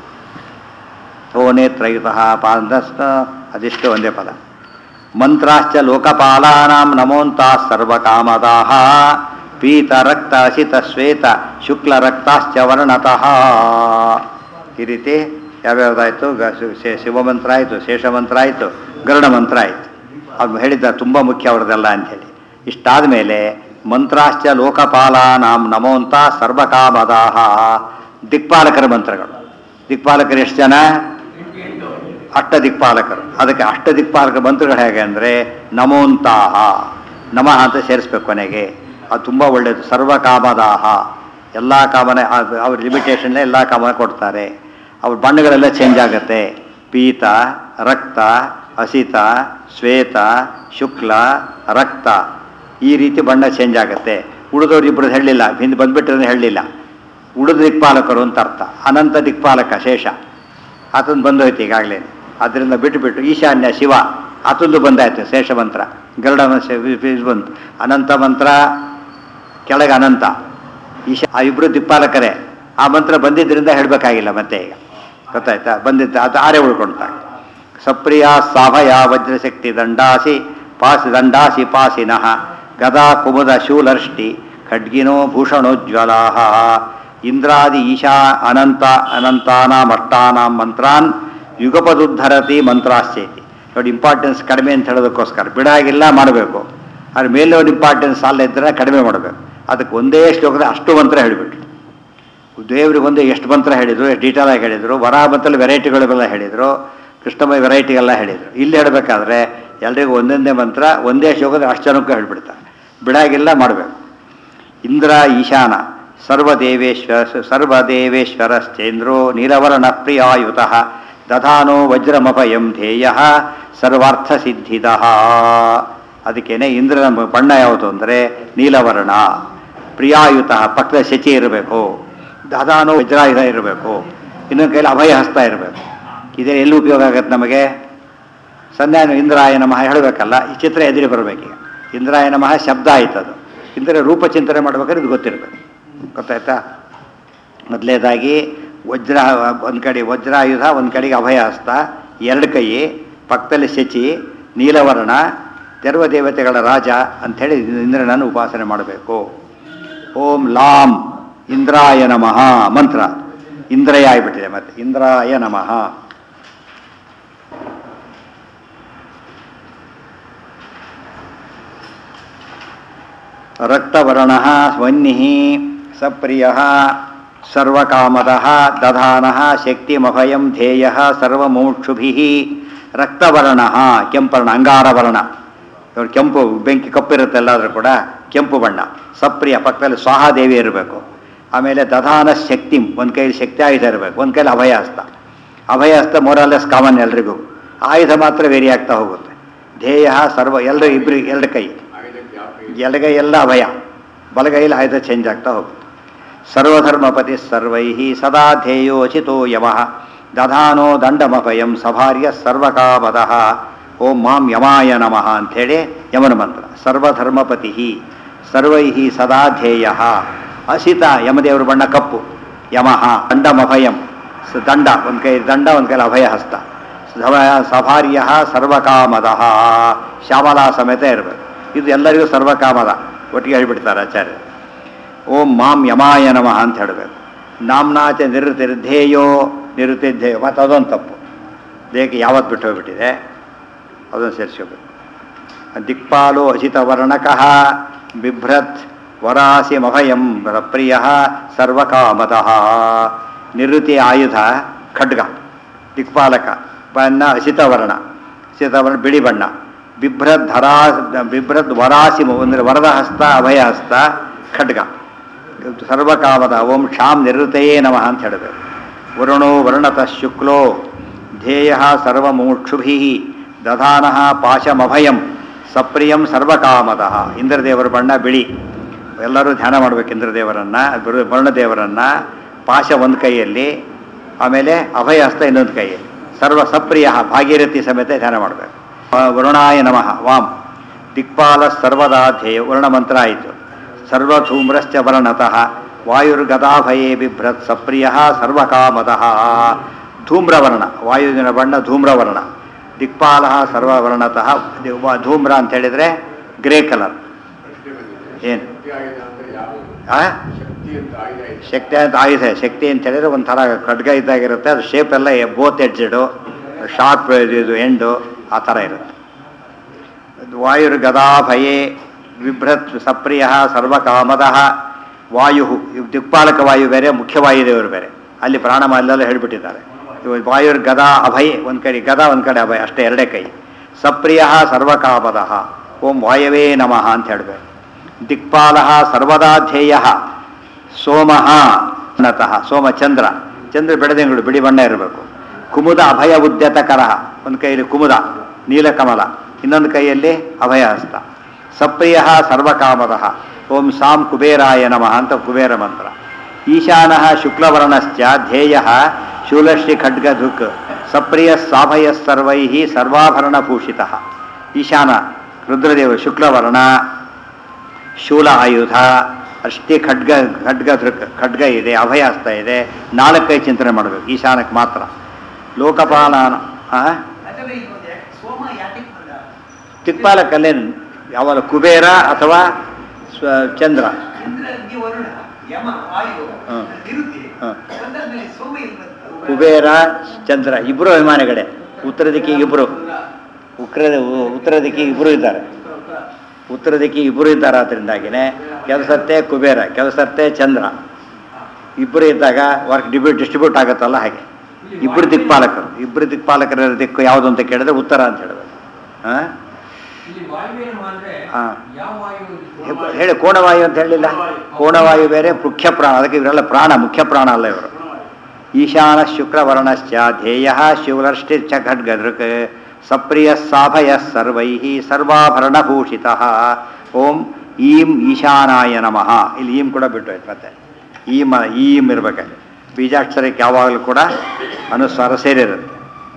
ಓ ನೇತ್ರಯುತಃ ಪಾದಸ್ಥ ಅದಿಷ್ಟು ಒಂದೇ ಪದ ಮಂತ್ರಾಶ್ಚ ಲೋಕಪಾಲಾನಾಂ ನಮೋಂತಾ ಸರ್ವಕಾಮದಾಹ ಪೀತ ರಕ್ತ ಅಸಿತ ಶ್ವೇತ ಶುಕ್ಲ ರಕ್ತಾಶ್ಚ ವರ್ಣತಃ ಈ ರೀತಿ ಯಾವ್ಯಾವ್ದಾಯಿತು ಗ ಶಿ- ಶಿ- ಶಿವಮಂತ್ರ ಆಯಿತು ಶೇಷಮಂತ್ರ ಆಯಿತು ಗರುಡ ಮಂತ್ರ ಆಯಿತು ಅದು ಹೇಳಿದ್ದ ತುಂಬ ಮುಖ್ಯ ಅವ್ರದ್ದೆಲ್ಲ ಅಂಥೇಳಿ ಇಷ್ಟಾದ ಮೇಲೆ ಮಂತ್ರಾಶ್ಚ ಲೋಕಪಾಲಾನಾಂ ನಮೋಂತ ಸರ್ವಕಾಮದಾಹ ದಿಕ್ಪಾಲಕರ ಮಂತ್ರಗಳು ದಿಕ್ಪಾಲಕರು ಎಷ್ಟು ಜನ ಅಷ್ಟ ದಿಕ್ಪಾಲಕರು ಅದಕ್ಕೆ ಅಷ್ಟ ದಿಕ್ಪಾಲಕ ಮಂತ್ರಗಳು ಹೇಗೆ ಅಂದರೆ ನಮೋಂತಾಹ ನಮಃ ಅಂತ ಸೇರಿಸ್ಬೇಕು ಕೊನೆಗೆ ಅದು ತುಂಬ ಒಳ್ಳೆಯದು ಸರ್ವಕಾಮದಾಹ ಎಲ್ಲ ಕಾಮನೆ ಅದು ಅವ್ರ ಲಿಮಿಟೇಷನ್ ಎಲ್ಲ ಕಾಮನ ಕೊಡ್ತಾರೆ ಅವ್ರ ಬಣ್ಣಗಳೆಲ್ಲ ಚೇಂಜ್ ಆಗುತ್ತೆ ಪೀತ ರಕ್ತ ಹಸಿತ ಶ್ವೇತ ಶುಕ್ಲ ರಕ್ತ ಈ ರೀತಿ ಬಣ್ಣ ಚೇಂಜ್ ಆಗುತ್ತೆ ಉಳಿದವ್ರು ಇಬ್ಬರು ಹೇಳಲಿಲ್ಲ ಹಿಂದೆ ಬಂದ್ಬಿಟ್ರೆ ಹೇಳಲಿಲ್ಲ ಉಳಿದ ದಿಕ್ಪಾಲಕರು ಅಂತ ಅರ್ಥ ಅನಂತ ದಿಕ್ಪಾಲಕ ಶೇಷ ಆತಂದು ಬಂದೋಯ್ತು ಈಗಾಗಲೇ ಅದರಿಂದ ಬಿಟ್ಟು ಬಿಟ್ಟು ಈಶಾನ್ಯ ಶಿವ ಆತಂದು ಬಂದಾಯ್ತು ಶೇಷ ಮಂತ್ರ ಗರುಡನ ಶೇ- ಇದು ಬಂತು ಅನಂತ ಮಂತ್ರ ಕೆಳಗೆ ಅನಂತ ಈಶಾ ಆ ಇಬ್ಬರು ದಿಕ್ಪಾಲಕರೇ ಆ ಮಂತ್ರ ಬಂದಿದ್ದರಿಂದ ಹೇಳಬೇಕಾಗಿಲ್ಲ ಮತ್ತೆ ಈಗ ಗೊತ್ತಾಯ್ತಾ ಬಂದಿದ್ದ ಅದು ಆರೇ ಉಳ್ಕೊಳ್ತಾ ಸಪ್ರಿಯ ಸಾಭಯ ವಜ್ರಶಕ್ತಿ ದಂಡಾಸಿ ಪಾಸಿ ದಂಡಾಸಿ ಪಾಸಿನಃ ಗದಾ ಕುಮುದ ಶೂಲರ್ಷ್ಟಿ ಖಡ್ಗಿನೋ ಭೂಷಣೋಜ್ವಲಾ ಇಂದ್ರಾದಿ ಈಶಾ ಅನಂತ ಅನಂತಾನಾಂ ಅಷ್ಟಾನಾಂ ಮಂತ್ರಾನ್ ಯುಗಪದುದ್ಧರತಿ ಮಂತ್ರಾಶ್ಚೇತಿ ನೋಡಿ ಇಂಪಾರ್ಟೆನ್ಸ್ ಕಡಿಮೆ ಅಂತ ಹೇಳೋದಕ್ಕೋಸ್ಕರ ಬಿಡಾಗಿಲ್ಲ ಮಾಡಬೇಕು ಅದ್ರ ಮೇಲೆ ಒಂದು ಇಂಪಾರ್ಟೆನ್ಸ್ ಸಾಲ ಇದ್ದರೆ ಕಡಿಮೆ ಮಾಡಬೇಕು ಅದಕ್ಕೆ ಒಂದೇ ಶ್ಲೋಕದ ಅಷ್ಟು ಮಂತ್ರ ಹೇಳಿಬಿಟ್ರು ದೇವ್ರಿಗೆ ಒಂದು ಎಷ್ಟು ಮಂತ್ರ ಹೇಳಿದರು ಎಷ್ಟು ಡೀಟೇಲ್ ಆಗಿ ಹೇಳಿದರು ವರ ಮಂತ್ರಲ್ಲಿ ವೆರೈಟಿಗಳೆಲ್ಲ ಹೇಳಿದರು ಕೃಷ್ಣಮಯ ವೆರೈಟಿಗೆಲ್ಲ ಹೇಳಿದರು ಇಲ್ಲಿ ಹೇಳಬೇಕಾದ್ರೆ ಎಲ್ರಿಗೂ ಒಂದೊಂದೇ ಮಂತ್ರ ಒಂದೇ ಶ್ಲೋಕದ ಅಷ್ಟು ಜನಕ್ಕೂ ಹೇಳ್ಬಿಡ್ತಾರೆ ಬಿಡಾಗಿಲ್ಲ ಮಾಡಬೇಕು ಇಂದ್ರ ಈಶಾನ ಸರ್ವದೇವೇಶ್ವರ ಸರ್ವದೇವೇಶ್ವರಶ್ಚೇಂದ್ರೋ ನೀಲವರ್ಣ ಪ್ರಿಯಾಯುತ ದಧಾನೋ ವಜ್ರಮಭಯಂ ಧ್ಯೇಯ ಸರ್ವಾರ್ಥಸಿದ್ಧಿದ ಅದಕ್ಕೇನೆ ಇಂದ್ರನ ಬಣ್ಣ ಯಾವುದು ಅಂದರೆ ನೀಲವರ್ಣ ಪ್ರಿಯಾಯುತ ಪಕ್ಕದ ಶಚಿ ಇರಬೇಕು ದಧಾನೋ ವಜ್ರಾಯುಧ ಇರಬೇಕು ಇನ್ನೊಂದು ಕೈಲಿ ಅಭಯ ಹಸ್ತ ಇರಬೇಕು ಇದೇ ಎಲ್ಲಿ ಉಪಯೋಗ ಆಗತ್ತೆ ನಮಗೆ ಸಂಧ್ಯಾನ ಇಂದ್ರಾಯ ನಮಃ ಹೇಳಬೇಕಲ್ಲ ಈ ಚಿತ್ರ ಎದುರಿ ಬರಬೇಕೀಗ ಇಂದ್ರಾಯ ನಮಃ ಶಬ್ದ ಆಯ್ತದು ಇಂದ್ರ ರೂಪ ಚಿಂತನೆ ಮಾಡ್ಬೇಕಾದ್ರೆ ಇದು ಗೊತ್ತಿರಬೇಕು ಗೊತ್ತಾಯ್ತಾ ಮೊದಲೇದಾಗಿ ವಜ್ರ ಒಂದು ಕಡೆ ವಜ್ರಾಯುಧ ಒಂದು ಕಡೆಗೆ ಅಭಯ ಹಸ್ತ ಎರಡು ಕೈ ಪಕ್ಕದಲ್ಲಿ ಶಚಿ ನೀಲವರ್ಣ ತೆರವ ದೇವತೆಗಳ ರಾಜ ಅಂಥೇಳಿ ಇಂದ್ರನನ್ನು ಉಪಾಸನೆ ಮಾಡಬೇಕು ಓಂ ಲಾಂ ಇಂದ್ರಾಯ ನಮಃ ಮಂತ್ರ ಇಂದ್ರಯ ಆಗಿಬಿಟ್ಟಿದೆ ಮತ್ತೆ ಇಂದ್ರಾಯ ನಮಃ ರಕ್ತವರ್ಣ ವನ್ನಿ ಸಪ್ರಿಯ ಸರ್ವಕಾಮದ ದಧಾನ ಶಕ್ತಿಮಭಯಂ ಧ್ಯೇಯ ಸರ್ವಮೋಕ್ಷುಭಿ ರಕ್ತವರ್ಣ ಕೆಂಪರ್ಣ ಅಂಗಾರವರ್ಣ ಇವ್ರು ಕೆಂಪು ಬೆಂಕಿ ಕಪ್ಪಿರುತ್ತೆ ಎಲ್ಲಾದರೂ ಕೂಡ ಕೆಂಪು ಬಣ್ಣ ಸಪ್ರಿಯ ಪಕ್ಕದಲ್ಲಿ ಸ್ವಾಹಾದೇವಿ ಇರಬೇಕು ಆಮೇಲೆ ದಧಾನ ಶಕ್ತಿ ಒಂದು ಕೈಲಿ ಶಕ್ತಿ ಆಯುಧ ಇರಬೇಕು ಒಂದು ಕೈಲಿ ಅಭಯಹಸ್ತ ಅಭಯಹಸ್ತ ಮೋರಲೆಸ್ ಕಾಮನ್ ಎಲ್ರಿಗೂ ಆಯುಧ ಮಾತ್ರ ವೇರಿ ಆಗ್ತಾ ಹೋಗುತ್ತೆ ಧ್ಯೇಯ ಸರ್ವ ಎಲ್ಲರೂ ಇಬ್ಬರು ಎರಡು ಕೈ ಎಡಗೈ ಎಲ್ಲ ಅಭಯ ಬಲಗೈಲಿ ಆಯುಧ ಚೇಂಜ್ ಆಗ್ತಾ ಹೋಗುತ್ತೆ ಸರ್ವಧರ್ಮಪತಿ ಸರ್ವೈ ಸದಾ ಧ್ಯೇಯೋಚಿತೋ ಯಮಃ ದಧಾನೋ ದಂಡಮಭಯಂ ಸಭಾರ್ಯ ಸರ್ವಕಾಮದ ಓಂ ಮಾಂ ಯಮಾಯ ನಮಃ ಅಂಥೇಳಿ ಯಮನ ಮಂತ್ರ ಸರ್ವಧರ್ಮಪತಿ ಸರ್ವೈ ಸದಾ ಧ್ಯೇಯ ಅಸಿತ ಯಮದೇವರ ಬಣ್ಣ ಕಪ್ಪು ಯಮಃ ದಂಡಮಭಯಂ ಸ- ದಂಡ ಒಂದು ಕೈ ದಂಡ ಒಂದು ಕೈಲಿ ಅಭಯ ಹಸ್ತ ಸಭ- ಸಭಾರ್ಯ ಸರ್ವಕಾಮದ ಶ್ಯಾಮಲಾ ಸಮೇತ ಇರಬೇಕು ಇದು ಎಲ್ಲರಿಗೂ ಸರ್ವಕಾಮದ ಒಟ್ಟಿಗೆ ಹೇಳಿಬಿಡ್ತಾರೆ ಆಚಾರ್ಯ ಓಂ ಮಾಂ ಯಮಾಯ ನಮಃ ಅಂತ ಹೇಳಬೇಕು ನಾಮ್ನಾಚ ನಿರುತಿರ್ಧೇಯೋ ನಿರುತಿರ್ಧೇಯೋ ಮತ್ತು ಅದೊಂದು ತಪ್ಪು ದೇಹಕ್ಕೆ ಯಾವತ್ತು ಬಿಟ್ಟು ಹೋಗ್ಬಿಟ್ಟಿದೆ ಅದನ್ನು ಸೇರಿಸ್ಕೋಬೇಕು ದಿಕ್ಪಾಲೋ ಅಸಿತವರ್ಣಕಃ ಬಿಭ್ರತ್ ವರಾಸಿಮಭಯಂ ಪ್ರಿಯ ಸರ್ವಕಾಮತಃ ನಿವೃತ್ತಿ ಆಯುಧ ಖಡ್ಗ ದಿಕ್ಪಾಲಕ ಬಣ್ಣ ಅಸಿತವರ್ಣ ಅಸಿತವರ್ಣ ಬಿಳಿ ಬಣ್ಣ ಬಿಭ್ರದ್ ಧರಾ ಬಿಭ್ರದ್ ವರಾಸಿ ಅಂದರೆ ವರದ ಹಸ್ತ ಅಭಯ ಹಸ್ತ ಖಡ್ಗ ಸರ್ವಕಾಮದ ಓಂ ಕ್ಷಾಂ ನಿವೃತ್ತಯೇ ನಮಃ ಅಂತ ಹೇಳಬೇಕು ವರುಣೋ ವರ್ಣತಃ ಶುಕ್ಲೋ ಧ್ಯೇಯ ಸರ್ವಮೋಕ್ಷುಭಿ ದಧಾನ ಪಾಶಮಭಯಂ ಸಪ್ರಿಯಂ ಸರ್ವಕಾಮದಃ ಇಂದ್ರದೇವರ ಬಣ್ಣ ಬಿಳಿ ಎಲ್ಲರೂ ಧ್ಯಾನ ಮಾಡಬೇಕು ಇಂದ್ರದೇವರನ್ನ ಬರು- ವರ್ಣದೇವರನ್ನ ಪಾಶ ಒಂದು ಕೈಯಲ್ಲಿ ಆಮೇಲೆ ಅಭಯ ಹಸ್ತ ಇನ್ನೊಂದು ಕೈ ಸರ್ವ ಸಪ್ರಿಯ ಭಾಗೀರಥಿ ಸಮೇತ ಧ್ಯಾನ ಮಾಡಬೇಕು ವರುಣಾಯ ನಮಃ ವಾಂ ದಿಕ್ಪಾಲ ಸರ್ವದಾ ಧ್ಯೇಯ ವರ್ಣ ಮಂತ್ರ ಆಯಿತು ಸರ್ವಧೂಮ್ರಶ್ಚ ವರ್ಣತಃ ವಾಯುರ್ಗದಾಭಯೇ ಬಿಭ್ರತ್ ಸಪ್ರಿಯ ಸರ್ವಕಾಮತಃ ಧೂಮ್ರವರ್ಣ ವಾಯುವಿನ ಬಣ್ಣ ಧೂಮ್ರವರ್ಣ ದಿಕ್ಪಾಲ ಸರ್ವವರ್ಣತಃ ದಿ- ವ- ಧೂಮ್ರ ಅಂತ ಹೇಳಿದರೆ ಗ್ರೇ ಕಲರ್ ಏನು ಆ? ಶಕ್ತಿ ಅಂತ ಆಯುಧ ಶಕ್ತಿ ಅಂತ ಹೇಳಿದ್ರೆ ಒಂಥರ ಖಡ್ಗ ಇದ್ದಾಗಿರುತ್ತೆ ಅದು ಶೇಪ್ ಎಲ್ಲ ಬೋತ್ ಎಡ್ಜೆಡು ಶಾರ್ಪ್ ಇದು ಎಂಡು ಆ ಥರ ಇರುತ್ತೆ ವಾಯುರ್ ಗದಾಭಯೇ ಬಿಭ್ರತ್ ಸಪ್ರಿಯ ಸರ್ವಕಾಮದ ವಾಯು ಇವ್ ದಿಕ್ಪಾಲಕ ವಾಯು ಬೇರೆ ಮುಖ್ಯ ವಾಯುದೇವರು ಬೇರೆ ಅಲ್ಲಿ ಪ್ರಾಣಮ ಅಲ್ಲೆಲ್ಲ ಹೇಳ್ಬಿಟ್ಟಿದ್ದಾರೆ ಇವು ವಾಯುರ್ ಗದಾ ಅಭಯ ಒಂದು ಕಡೆ ಗದಾ ಒಂದು ಕಡೆ ಅಭಯ ಅಷ್ಟೇ ಎರಡೇ ಕೈ ಸಪ್ರಿಯ ಸರ್ವಕಾಮದ ಓಂ ವಾಯವೇ ನಮಃ ಅಂತ ಹೇಳಬೇಕು ದಿಕ್ಪಾಲ ಸರ್ವದಾ ಧ್ಯೇಯ ಸೋಮಃ ನತಃ ಸೋಮ ಚಂದ್ರ ಚಂದ್ರ ಬೆಳದಿಂಗಳು ಬಿಳಿ ಬಣ್ಣ ಇರಬೇಕು ಕುಮುದ ಅಭಯ ಉದ್ಯತ ಕರಹ ಒಂದು ಕೈಯಲ್ಲಿ ಕುಮುದ ನೀಲಕಮಲ ಇನ್ನೊಂದು ಕೈಯಲ್ಲಿ ಅಭಯ ಹಸ್ತ ಸಪ್ರಿಯ ಸರ್ವಕಾಮದ ಓಂ ಸಾಂ ಕುಬೇರಾಯ ನಮಃ ಅಂತ ಕುಬೇರ ಮಂತ್ರ ಈಶಾನ ಶುಕ್ಲವರ್ಣಶ್ಚ ಧ್ಯೇಯ ಶೂಲಶ್ರೀ ಖಡ್ಗಧುಕ್ ಸಪ್ರಿಯ ಸಾಭಯ ಸರ್ವೈ ಸರ್ವಾಭರಣಭೂಷಿತ ಈಶಾನ ರುದ್ರದೇವ ಶುಕ್ಲವರ್ಣ ಶೂಲ ಆಯುಧ ಅಷ್ಟೇ ಖಡ್ಗ ಖಡ್ಗ ದೃಕ್ ಖಡ್ಗ ಇದೆ ಅಭಯಾಸ್ತ ಇದೆ ನಾಲ್ಕೈ ಚಿಂತನೆ ಮಾಡಬೇಕು ಈಶಾನಕ್ಕೆ ಮಾತ್ರ ಲೋಕಪಾಲಾನ ಆ? ಅದಲ್ಲ ಈಗ ಒಂದು ಯಾಕೆ ಸೋಮ ಯಾಕೆ ಬಂದ ತಿಕ್ಪಾಲಕಲ್ಲೇ ಯಾವಾಗ ಕುಬೇರ ಅಥವಾ ಸ್ವ ಚಂದ್ರ ಚಂದ್ರ ಅಗ್ನಿ ವರುಣ ಯಮ ವಾಯು ಹ. ನಿರುದ್ಧಿ ಹ. ಒಂದಾದ್ಮೇಲೆ ಸೋಮ ಇಲ್ಲಿ ಬಂತು ಕುಬೇರ ಚಂದ್ರ ಇಬ್ಬರು ಅಭಿಮಾನಿಗಳೇ ಉತ್ತರ ದಿಕ್ಕಿಗೆ ಇಬ್ಬರು ಉತ್ತರ ಉತ್ತರ ದಿಕ್ಕಿಗೆ ಇಬ್ಬರು ಇದ್ದಾರೆ ಉತ್ತರ ದಿಕ್ಕಿಗೆ ಇಬ್ಬರು ಇದ್ದಾರೆ ಅದರಿಂದಾಗಿನೇ ಕೆಲಸತ್ತೆ ಕುಬೇರ ಕೆಲಸತ್ತೆ ಚಂದ್ರ ಇಬ್ಬರು ಇದ್ದಾಗ ವರ್ಕ್ ಡಿಬ್ಯೂಟ್ ಡಿಸ್ಟ್ರಿಬ್ಯೂಟ್ ಆಗುತ್ತಲ್ಲ ಹಾಗೆ ಇಬ್ಬರು ದಿಕ್ಪಾಲಕರು ಇಬ್ಬರು ದಿಕ್ಪಾಲಕರ ದಿಕ್ಕು ಯಾವುದು ಅಂತ ಕೇಳಿದ್ರೆ ಉತ್ತರ ಅಂತ ಹೇಳಬೇಕು ಹಾಂ ಇಲ್ಲಿ ವಾಯುವೇನು ಅಂದ್ರೆ ಹಾ. ಯಾವ ವಾಯು ಹೇಳಿ ಕೋಣವಾಯು ಅಂತ ಹೇಳಿಲ್ಲ ಕೋಣವಾಯು ಬೇರೆ ಮುಖ್ಯ ಪ್ರಾಣ ಅದಕ್ಕೆ ಇವರೆಲ್ಲ ಪ್ರಾಣ ಮುಖ್ಯ ಪ್ರಾಣ ಅಲ್ಲ ಇವರು ಈಶಾನ ಶುಕ್ರವರ್ಣಶ್ಚ ಧ್ಯೇಯ ಶಿವರಷ್ಟಿ ಚ ಖಡ್ಗದೃಕ್ ಸಪ್ರಿಯ ಸಾಭಯ ಸರ್ವೈ ಸರ್ವಾಭರಣಭೂಷಿತ ಓಂ ಈಂ ಈಶಾನಾಯ ನಮಃ ಇಲ್ಲಿ ಈಂ ಕೂಡ ಬಿಟ್ಟು ಹೋಯ್ತು ಮತ್ತೆ ಈಮ ಈಂ ಇರ್ಬೇಕಾದ್ರೆ ಬೀಜಾಕ್ಷರಕ್ಕೆ ಯಾವಾಗಲೂ ಕೂಡ ಅನುಸ್ವಾರ ಸೇರಿರುತ್ತೆ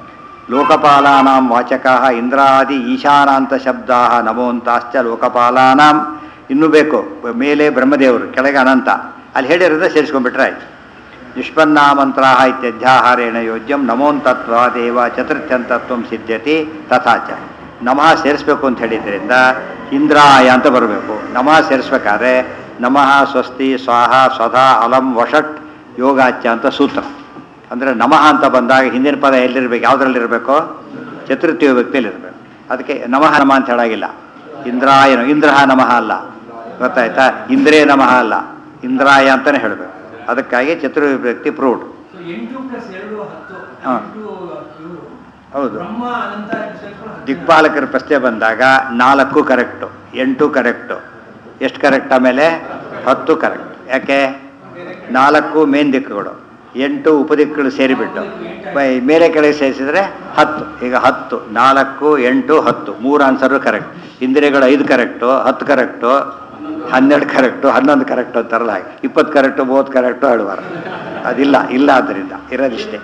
ಲೋಕಪಾಲಾನಾಂ ವಾಚಕಃ ಇಂದ್ರಾದಿ ಈಶಾನಾಂತ ಶಬ್ದಾ ನಮೋಂತಾಶ್ಚ ಲೋಕಪಾಲಾನಾಂ ಇನ್ನೂ ಬೇಕು ಮೇಲೆ ಬ್ರಹ್ಮದೇವರು ಕೆಳಗೆ ಅನಂತ ಅಲ್ಲಿ ಹೇಳಿರೋದ್ರೆ ಸೇರಿಸ್ಕೊಂಡ್ಬಿಟ್ರೆ ಆಯ್ತು ನಿಷ್ಪನ್ನಾಮಂತ್ರಾ ಇತ್ಯಧ್ಯಾಹಾರೇಣ ಯೋಜ್ಯಂ ನಮೋಂತತ್ವ ದೇವ ಚತುರ್ಥ್ಯಂತತ್ವ ಸಿದ್ಧತೆ ತಥಾಚ ನಮಃ ಸೇರಿಸ್ಬೇಕು ಅಂತ ಹೇಳಿದ್ರಿಂದ ಇಂದ್ರಾಯ ಅಂತ ಬರಬೇಕು ನಮಃ ಸೇರಿಸ್ಬೇಕಾದ್ರೆ ನಮಃ ಸ್ವಸ್ತಿ ಸ್ವಾಹ ಸ್ವಧಾ ಅಲಂ ವಷಟ್ ಯೋಗಾಚ್ಯ ಅಂತ ಸೂತ್ರ ಅಂದರೆ ನಮಃ ಅಂತ ಬಂದಾಗ ಹಿಂದಿನ ಪದ ಎಲ್ಲಿರ್ಬೇಕು ಯಾವುದ್ರಲ್ಲಿರಬೇಕು ಚತುರ್ಥಿ ವ್ಯಕ್ತಿಯಲ್ಲಿ ಇರಬೇಕು ಅದಕ್ಕೆ ನಮಃ ನಮಃ ಅಂತ ಹೇಳಾಗಿಲ್ಲ ಇಂದ್ರಾಯನ ಇಂದ್ರಹ ನಮಃ ಅಲ್ಲ ಗೊತ್ತಾಯ್ತಾ ಇಂದ್ರೇ ನಮಃ ಅಲ್ಲ ಇಂದ್ರಾಯ ಅಂತಲೇ ಹೇಳಬೇಕು ಅದಕ್ಕಾಗಿ ಚತುರ್ವ್ಯಕ್ತಿ ಪ್ರೂಢ್ ಸೊ ಎಂಟು ಪ್ಲಸ್ ಎರಡು ಹತ್ತು ಹಾ. ಎಂಟು ಇವರು ಹೌದು ಬ್ರಹ್ಮ ಅನಂತ ಸೇರ್ಕೊಂಡು ಹತ್ತು ದಿಕ್ಪಾಲಕರ ಪ್ರಶ್ನೆ ಬಂದಾಗ ನಾಲ್ಕು ಕರೆಕ್ಟು ಎಂಟು ಕರೆಕ್ಟು ಎಷ್ಟು ಕರೆಕ್ಟ್ ಆಮೇಲೆ ಹತ್ತು ಕರೆಕ್ಟ್ ಯಾಕೆ ನಾಲ್ಕು ಮೇನ್ ದಿಕ್ಕುಗಳು ಎಂಟು ಉಪದಿಕ್ಕುಗಳು ಸೇರಿಬಿಟ್ಟು ಬೈ- ಮೇಲೆ ಕೆಳಗೆ ಸೇರಿಸಿದ್ರೆ ಹತ್ತು ಈಗ ಹತ್ತು ನಾಲ್ಕು ಎಂಟು ಹತ್ತು ಮೂರು ಆನ್ಸರು ಕರೆಕ್ಟ್ ಇಂದ್ರಿಯಗಳು ಐದು ಕರೆಕ್ಟು ಹತ್ತು ಕರೆಕ್ಟು ಹನ್ನೆರಡು ಕರೆಕ್ಟು ಹನ್ನೊಂದು ಕರೆಕ್ಟು ಅಂತಾರಲ್ಲ ಹಾಗೆ ಇಪ್ಪತ್ತು ಕರೆಕ್ಟು ಮೂವತ್ತು ಕರೆಕ್ಟು ಹೇಳುವಾರ ಅದಿಲ್ಲ ಇಲ್ಲ ಆದ್ದರಿಂದ ಇರೋದಿಷ್ಟೇ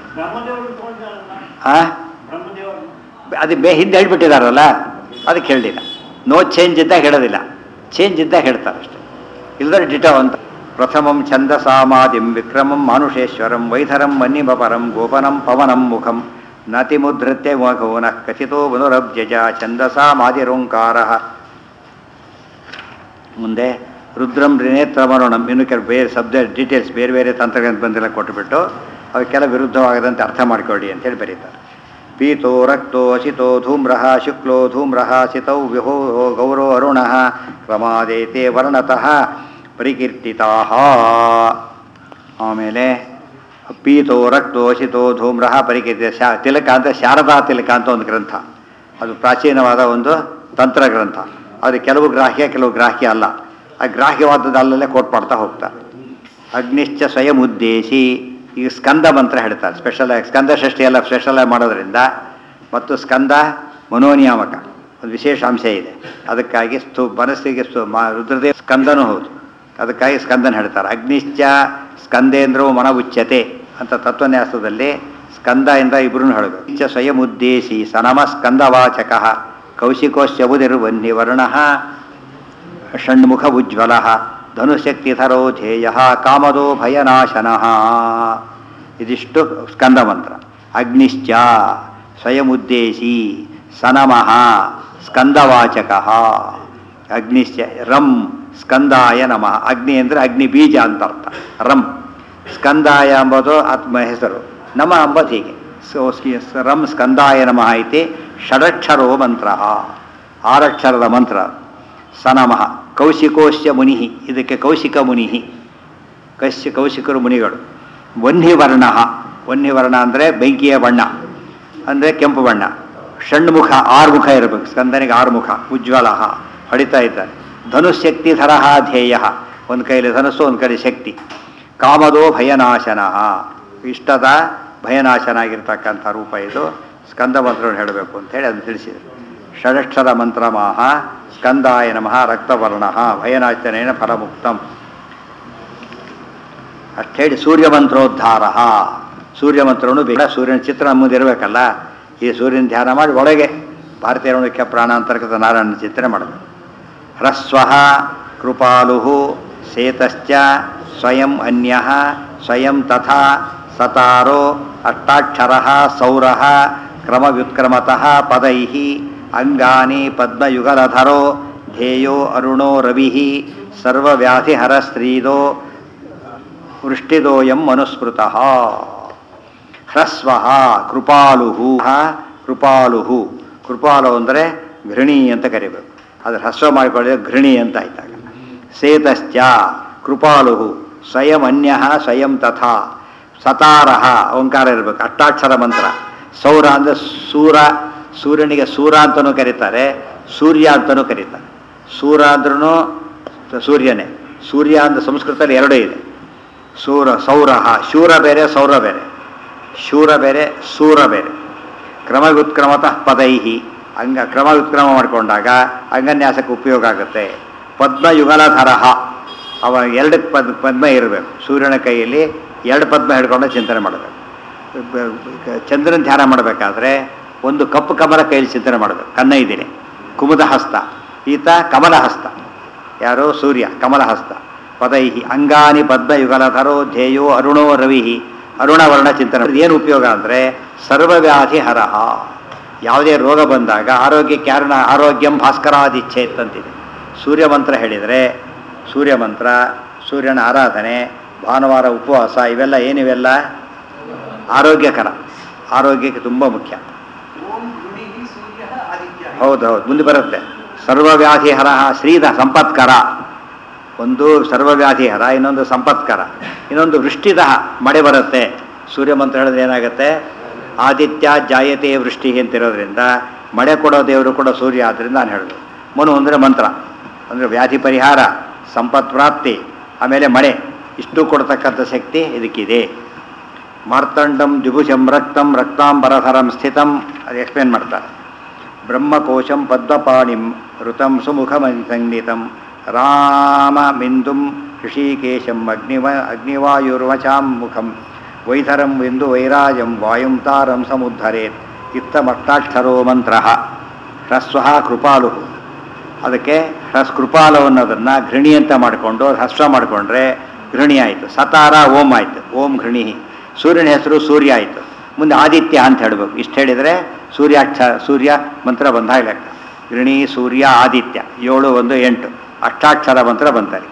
ಆ ಅದು ಬೇ ಹಿಂದೆ ಹೇಳ್ಬಿಟ್ಟಿದಾರಲ್ಲ ಅದಕ್ಕೆ ಹೇಳಲಿಲ್ಲ ನೋ ಚೇಂಜ್ ಇದ್ದಾಗ ಹೇಳೋದಿಲ್ಲ ಚೇಂಜ್ ಇದ್ದಾಗ ಹೇಳ್ತಾರೆ ಅಷ್ಟೇ ಇಲ್ಲದ್ರೆ ಡಿಟೋ ಅಂತ ಪ್ರಥಮಂ ಛಂದಸಾಮಾದಿಂ ವಿಕ್ರಮಂ ಮಾನುಷೇಶ್ವರಂ ವೈಧರಂ ಮನ್ನಿಮಪರಂ ಗೋಪನಂ ಪವನಂ ಮುಖಂ ನತಿಮುದ್ಧೃತ್ಯ ಮಘೋನಃ ಕಥಿತೋ ಮನುರಬ್ಜಜ ಛಂದಸಾಮಾದಿರೋಂಕಾರ ಮುಂದೆ ರುದ್ರಂ ರಿನೇತ್ರಮರುಣಂ ಇನ್ನು ಕೆಲವು ಬೇರೆ ಸಬ್ಜೆಕ್ಟ್ ಡೀಟೇಲ್ಸ್ ಬೇರೆ ಬೇರೆ ತಂತ್ರಜ್ಞಾನ ಬಂದೆಲ್ಲ ಕೊಟ್ಟುಬಿಟ್ಟು ಅವಕ್ಕೆಲ್ಲ ವಿರುದ್ಧವಾಗದಂತೆ ಅರ್ಥ ಮಾಡಿಕೊಳ್ಳಿ ಅಂತೇಳಿ ಬರೀತಾರೆ ಪೀತೋ ರಕ್ತೋ ಅಸಿತೋ ಧೂಮ್ರಃ ಶುಕ್ಲೋ ಧೂಮ್ರಃ ಸಿತೌ ವಿಹೋ ಗೌರೋ ಅರುಣಃ ಕ್ರಮಾದೇತೆ ವರ್ಣತಃ ಪರಿಕೀರ್ತಿತಾ ಆಮೇಲೆ ಪೀತೋ ರಕ್ತೋ ಅಸಿತೋ ಧೂಮ್ರಃ ಪರಿಕೀರ್ತಿ ಶಾ ತಿಲಕ ಅಂತ ಶಾರದಾ ತಿಲಕ ಅಂತ ಒಂದು ಗ್ರಂಥ ಅದು ಪ್ರಾಚೀನವಾದ ಒಂದು ತಂತ್ರ ಗ್ರಂಥ ಅದು ಕೆಲವು ಗ್ರಾಹ್ಯ ಕೆಲವು ಗ್ರಾಹ್ಯ ಅಲ್ಲ ಆ ಗ್ರಾಹ್ಯವಾದದ್ದು ಅಲ್ಲಲ್ಲೇ ಕೋಟ್ ಮಾಡ್ತಾ ಹೋಗ್ತಾರೆ ಅಗ್ನಿಶ್ಚ ಸ್ವಯಂ ಉದ್ದೇಶಿ ಈಗ ಸ್ಕಂದ ಮಂತ್ರ ಹೇಳ್ತಾರೆ ಸ್ಪೆಷಲ್ ಆಗಿ ಸ್ಕಂದ ಷಷ್ಠಿ ಎಲ್ಲ ಸ್ಪೆಷಲ್ ಆಗಿ ಮಾಡೋದ್ರಿಂದ ಮತ್ತು ಸ್ಕಂದ ಮನೋನಿಯಾಮಕ ಒಂದು ವಿಶೇಷ ಅಂಶ ಇದೆ ಅದಕ್ಕಾಗಿ ಸ್ತು ಮನಸ್ಸಿಗೆ ಸ್ತು ಮ ರುದ್ರದೇವ ಸ್ಕಂದನೂ ಹೌದು ಅದಕ್ಕಾಗಿ ಸ್ಕಂದನ ಹೇಳ್ತಾರೆ ಅಗ್ನಿಶ್ಚ ಸ್ಕಂದೇಂದ್ರವು ಮನ ಉಚ್ಯತೆ ಅಂತ ತತ್ವನ್ಯಾಸದಲ್ಲಿ ಸ್ಕಂದ ಇಂದ ಇಬ್ರು ಹೇಳಬೇಕು ಇಚ್ಛ ಸ್ವಯಂ ಉದ್ದೇಶಿ ಸನಮ ಸ್ಕಂದವಾಚಕ ಕೌಶಿಕೋಶ್ಚಬುದಿರ್ವನ್ನಿ ವರ್ಣ ಷಣ್ಮುಖ ಉಜ್ವಲ ಧನುಶಕ್ತಿಧರೋ ಧ್ಯೇಯ ಕಾಮದೋ ಭಯನಾಶನ ಇದಿಷ್ಟು ಸ್ಕಂದ ಮಂತ್ರ ಅಗ್ನಿಶ್ಚ ಸ್ವಯಮುದ್ದೇಶಿ ಸನಮಃ ಸ್ಕಂದವಾಚಕ ಅಗ್ನಿಶ್ಚ ರಂ ಸ್ಕಂದಾಯ ನಮಃ ಅಗ್ನಿ ಅಂದರೆ ಅಗ್ನಿ ಬೀಜ ಅಂತ ಅರ್ಥ ರಂ ಸ್ಕಂದಾಯ ಎಂಬುದು ಆತ್ಮ ಹೆಸರು ನಮ ಅಂಬದು ಹೀಗೆ ಸೊ ಸ್- ರಂ ಸ್ಕಂದಾಯ ನಮಃ ಇತಿ ಷಡಕ್ಷರೋ ಮಂತ್ರ ಆರಕ್ಷರದ ಮಂತ್ರ ಸನಮಃ ಕೌಶಿಕೋಶ್ಯ ಮುನಿ ಇದಕ್ಕೆ ಕೌಶಿಕ ಮುನಿ ಕಶ್ಯ ಕೌಶಿಕರು ಮುನಿಗಳು ವನ್ಹಿವರ್ಣ ವನ್ಹಿವರ್ಣ ಅಂದರೆ ಬೆಂಕಿಯ ಬಣ್ಣ ಅಂದರೆ ಕೆಂಪು ಬಣ್ಣ ಷಣ್ಮುಖ ಆರುಮುಖ ಇರಬೇಕು ಸ್ಕಂದನಿಗೆ ಆರುಮುಖ ಉಜ್ವಲ ಹೊಡಿತಾ ಇದ್ದಾರೆ ಧನುಶಕ್ತಿ ಧರಹ ಧ್ಯೇಯ ಒಂದು ಕೈಲಿ ಧನುಸ್ಸು ಒಂದು ಕೈಲಿ ಶಕ್ತಿ ಕಾಮದೋ ಭಯನಾಶನ ಇಷ್ಟದ ಭಯನಾಶನ ಆಗಿರ್ತಕ್ಕಂಥ ರೂಪ ಇದು ಸ್ಕಂದ ಮಂತ್ರವನ್ನು ಹೇಳಬೇಕು ಅಂತ ಹೇಳಿ ಅದನ್ನು ತಿಳಿಸಿದರು ಷಡಕ್ಷರ ಮಂತ್ರ ಮಾಹ ಸ್ಕಂದಾಯ ನಮಃ ರಕ್ತವರ್ಣ ಭಯನಾಚನೇನ ಫಲಮುಕ್ತಂ ಅಷ್ಟು ಹೇಳಿ ಸೂರ್ಯಮಂತ್ರೋದ್ಧಾರ ಸೂರ್ಯಮಂತ್ರವನ್ನು ಬೇಡ ಸೂರ್ಯನ ಚಿತ್ರ ನಮ್ಮ ಮುಂದೆ ಇರಬೇಕಲ್ಲ ಈ ಸೂರ್ಯನ ಧ್ಯಾನ ಮಾಡಿ ಒಳಗೆ ಭಾರತೀಯ ಮುಖ್ಯ ಪ್ರಾಣಾಂತರ್ಗತ ನಾರಾಯಣ ಚಿಂತನೆ ಮಾಡಬೇಕು ಹ್ರಸ್ವ ಕೃಪಾಲು ಸೇತಶ್ಚ ಸ್ವಯಂ ಅನ್ಯ ಸ್ವಯಂ ತಥಾ ಸತಾರೋ ಅಷ್ಟಾಕ್ಷರ ಸೌರ ಕ್ರಮವ್ಯುತ್ಕ್ರಮತಃ ಪದೈ ಅಂಗಾನಿ ಪದ್ಮಯುಗಲಧರೋ ಧ್ಯೇಯೋ ಅರುಣೋ ರವಿ ಸರ್ವವ್ಯಾಧಿಹರ ಸ್ತ್ರೀದೋ ವೃಷ್ಟಿದೋಯಂ ಮನುಸ್ಮೃತ ಹ್ರಸ್ವ ಕೃಪಾಲು ಕೃಪಾಲು ಕೃಪಾಲು ಅಂದರೆ ಘೃಣಿ ಅಂತ ಕರಿಬೇಕು ಅದು ಹ್ರಸ್ವ ಮಾಡಿಕೊಳ್ಳಿದ್ರೆ ಘೃಣಿ ಅಂತ ಆಯ್ತಾಗ ಸೇತಶ್ಚ ಕೃಪಾಲು ಸ್ವಯಂ ಅನ್ಯ ಸ್ವಯಂ ತಥಾ ಸತಾರ ಓಂಕಾರ ಇರಬೇಕು ಅಷ್ಟಾಕ್ಷರ ಮಂತ್ರ ಸೌರ ಅಂದರೆ ಸೂರ ಸೂರ್ಯನಿಗೆ ಸೂರ ಅಂತಲೂ ಕರೀತಾರೆ ಸೂರ್ಯ ಅಂತಲೂ ಕರೀತಾರೆ ಸೂರ ಅಂದ್ರೂ ಸೂರ್ಯನೇ ಸೂರ್ಯ ಅಂತ ಸಂಸ್ಕೃತದಲ್ಲಿ ಎರಡೂ ಇದೆ ಸೂರ ಸೌರ ಶೂರ ಬೇರೆ ಸೌರ ಬೇರೆ ಶೂರ ಬೇರೆ ಸೂರ ಬೇರೆ ಕ್ರಮವ್ಯುತ್ಕ್ರಮತಃ ಪದೈಹಿ ಅಂಗ ಕ್ರಮವ್ಯುತ್ಕ್ರಮ ಮಾಡಿಕೊಂಡಾಗ ಅಂಗನ್ಯಾಸಕ್ಕೆ ಉಪಯೋಗ ಆಗುತ್ತೆ ಪದ್ಮಯುಗಲಧರ ಅವ ಎರಡು ಪದ್ ಪದ್ಮ ಇರಬೇಕು ಸೂರ್ಯನ ಕೈಯಲ್ಲಿ ಎರಡು ಪದ್ಮ ಹಿಡ್ಕೊಂಡು ಚಿಂತನೆ ಮಾಡಬೇಕು ಬ- ಬ- ಚಂದ್ರನ ಧ್ಯಾನ ಮಾಡಬೇಕಾದ್ರೆ ಒಂದು ಕಪ್ಪು ಕಮಲ ಕೈಯಲ್ಲಿ ಚಿಂತನೆ ಮಾಡಬೇಕು ಕನ್ನ ಇದ್ದೀನಿ ಕುಮುದ ಹಸ್ತ ಈತ ಕಮಲ ಹಸ್ತ ಯಾರೋ ಸೂರ್ಯ ಕಮಲಹಸ್ತ ಪದೈಹಿ ಅಂಗಾನಿ ಪದ್ಮಯುಗಲಧರೋ ಧ್ಯೇಯೋ ಅರುಣೋ ರವಿ ಅರುಣವರ್ಣ ಚಿಂತನೆ ಏನು ಉಪಯೋಗ ಅಂದರೆ ಸರ್ವವ್ಯಾಧಿ ಹರಹ ಯಾವುದೇ ರೋಗ ಬಂದಾಗ ಆರೋಗ್ಯಕ್ಕೆ ಯಾರನ್ನ ಆರೋಗ್ಯಂ ಭಾಸ್ಕರಾದಿಚ್ಛೇತ್ ಅಂತಿದೆ ಸೂರ್ಯ ಮಂತ್ರ ಹೇಳಿದರೆ ಸೂರ್ಯ ಮಂತ್ರ ಸೂರ್ಯನ ಆರಾಧನೆ ಭಾನುವಾರ ಉಪವಾಸ ಇವೆಲ್ಲ ಏನಿವೆಲ್ಲ ಆರೋಗ್ಯಕರ ಆರೋಗ್ಯಕ್ಕೆ ತುಂಬ ಮುಖ್ಯ ಓಂ ಗೃಣಿ ಸೂರ್ಯ ಆದಿತ್ಯ ಹೌದು ಹೌದು ಮುಂದೆ ಬರುತ್ತೆ ಸರ್ವವ್ಯಾಧಿ ಹರ ಶ್ರೀಧ ಸಂಪತ್ಕರ ಒಂದು ಸರ್ವವ್ಯಾಧಿ ಹರ ಇನ್ನೊಂದು ಸಂಪತ್ಕರ ಇನ್ನೊಂದು ವೃಷ್ಟಿದಹ ಮಳೆ ಬರುತ್ತೆ ಸೂರ್ಯ ಮಂತ್ರ ಹೇಳಿದ್ರೆ ಏನಾಗುತ್ತೆ ಆದಿತ್ಯ ಜಾಯತೆ ವೃಷ್ಟಿ ಅಂತಿರೋದ್ರಿಂದ ಮಳೆ ಕೊಡೋ ದೇವರು ಕೂಡ ಸೂರ್ಯ ಆದ್ದರಿಂದ ನಾನು ಹೇಳಿದೆ ಮನು ಅಂದರೆ ಮಂತ್ರ ಅಂದರೆ ವ್ಯಾಧಿ ಪರಿಹಾರ ಸಂಪತ್ ಪ್ರಾಪ್ತಿ ಆಮೇಲೆ ಮಳೆ ಇಷ್ಟು ಕೊಡ್ತಕ್ಕಂಥ ಶಕ್ತಿ ಇದಕ್ಕಿದೆ ಮಾರ್ತಂಡಂ ದ್ವಿಭುಜಂ ರಕ್ತಂ ರಕ್ತಾಂಬರಧರಂ ಸ್ಥಿತಂ ಅದು ಎಕ್ಸ್ಪ್ಲೇನ್ ಮಾಡ್ತಾರೆ ಬ್ರಹ್ಮಕೋಶಂ ಪದ್ಮಪಾಣಿಂ ಋತಂ ಸುಮುಖಮಸಂಗೀತಂ ರಾಮಮಿಂದುಂ ಋಷಿಕೇಶಂ ಅಗ್ನಿವ ಅಗ್ನಿವಾಯುರ್ವಚಾಂ ಮುಖಂ ವೈಧರಂ ಇಂದು ವೈರಾಜಂ ವಾಯುಂ ತಾರಂ ಸಮುದ್ಧರೇತ್ ಇತ್ತಮಷ್ಟಾಕ್ಷರೋ ಮಂತ್ರ ಹ್ರಸ್ವ ಕೃಪಾಲು ಅದಕ್ಕೆ ಹ್ರಸ್ ಕೃಪಾಲು ಅನ್ನೋದನ್ನು ಘೃಣಿ ಅಂತ ಮಾಡಿಕೊಂಡು ಹ್ರಸ್ವ ಮಾಡಿಕೊಂಡ್ರೆ ಘೃಣಿ ಆಯಿತು ಸತಾರ ಓಂ ಆಯಿತು ಓಂ ಘೃಣಿ ಸೂರ್ಯನ ಹೆಸರು ಸೂರ್ಯ ಆಯಿತು ಮುಂದೆ ಆದಿತ್ಯ ಅಂತ ಹೇಳಬೇಕು ಇಷ್ಟು ಹೇಳಿದರೆ ಸೂರ್ಯಾಕ್ಷ ಸೂರ್ಯ ಮಂತ್ರ ಬಂದಾಗ ಲೆಕ್ಕ ಘೃಣಿ ಸೂರ್ಯ ಆದಿತ್ಯ ಏಳು ಒಂದು ಎಂಟು ಅಷ್ಟಾಕ್ಷರ ಮಂತ್ರ ಬಂತಾರೆ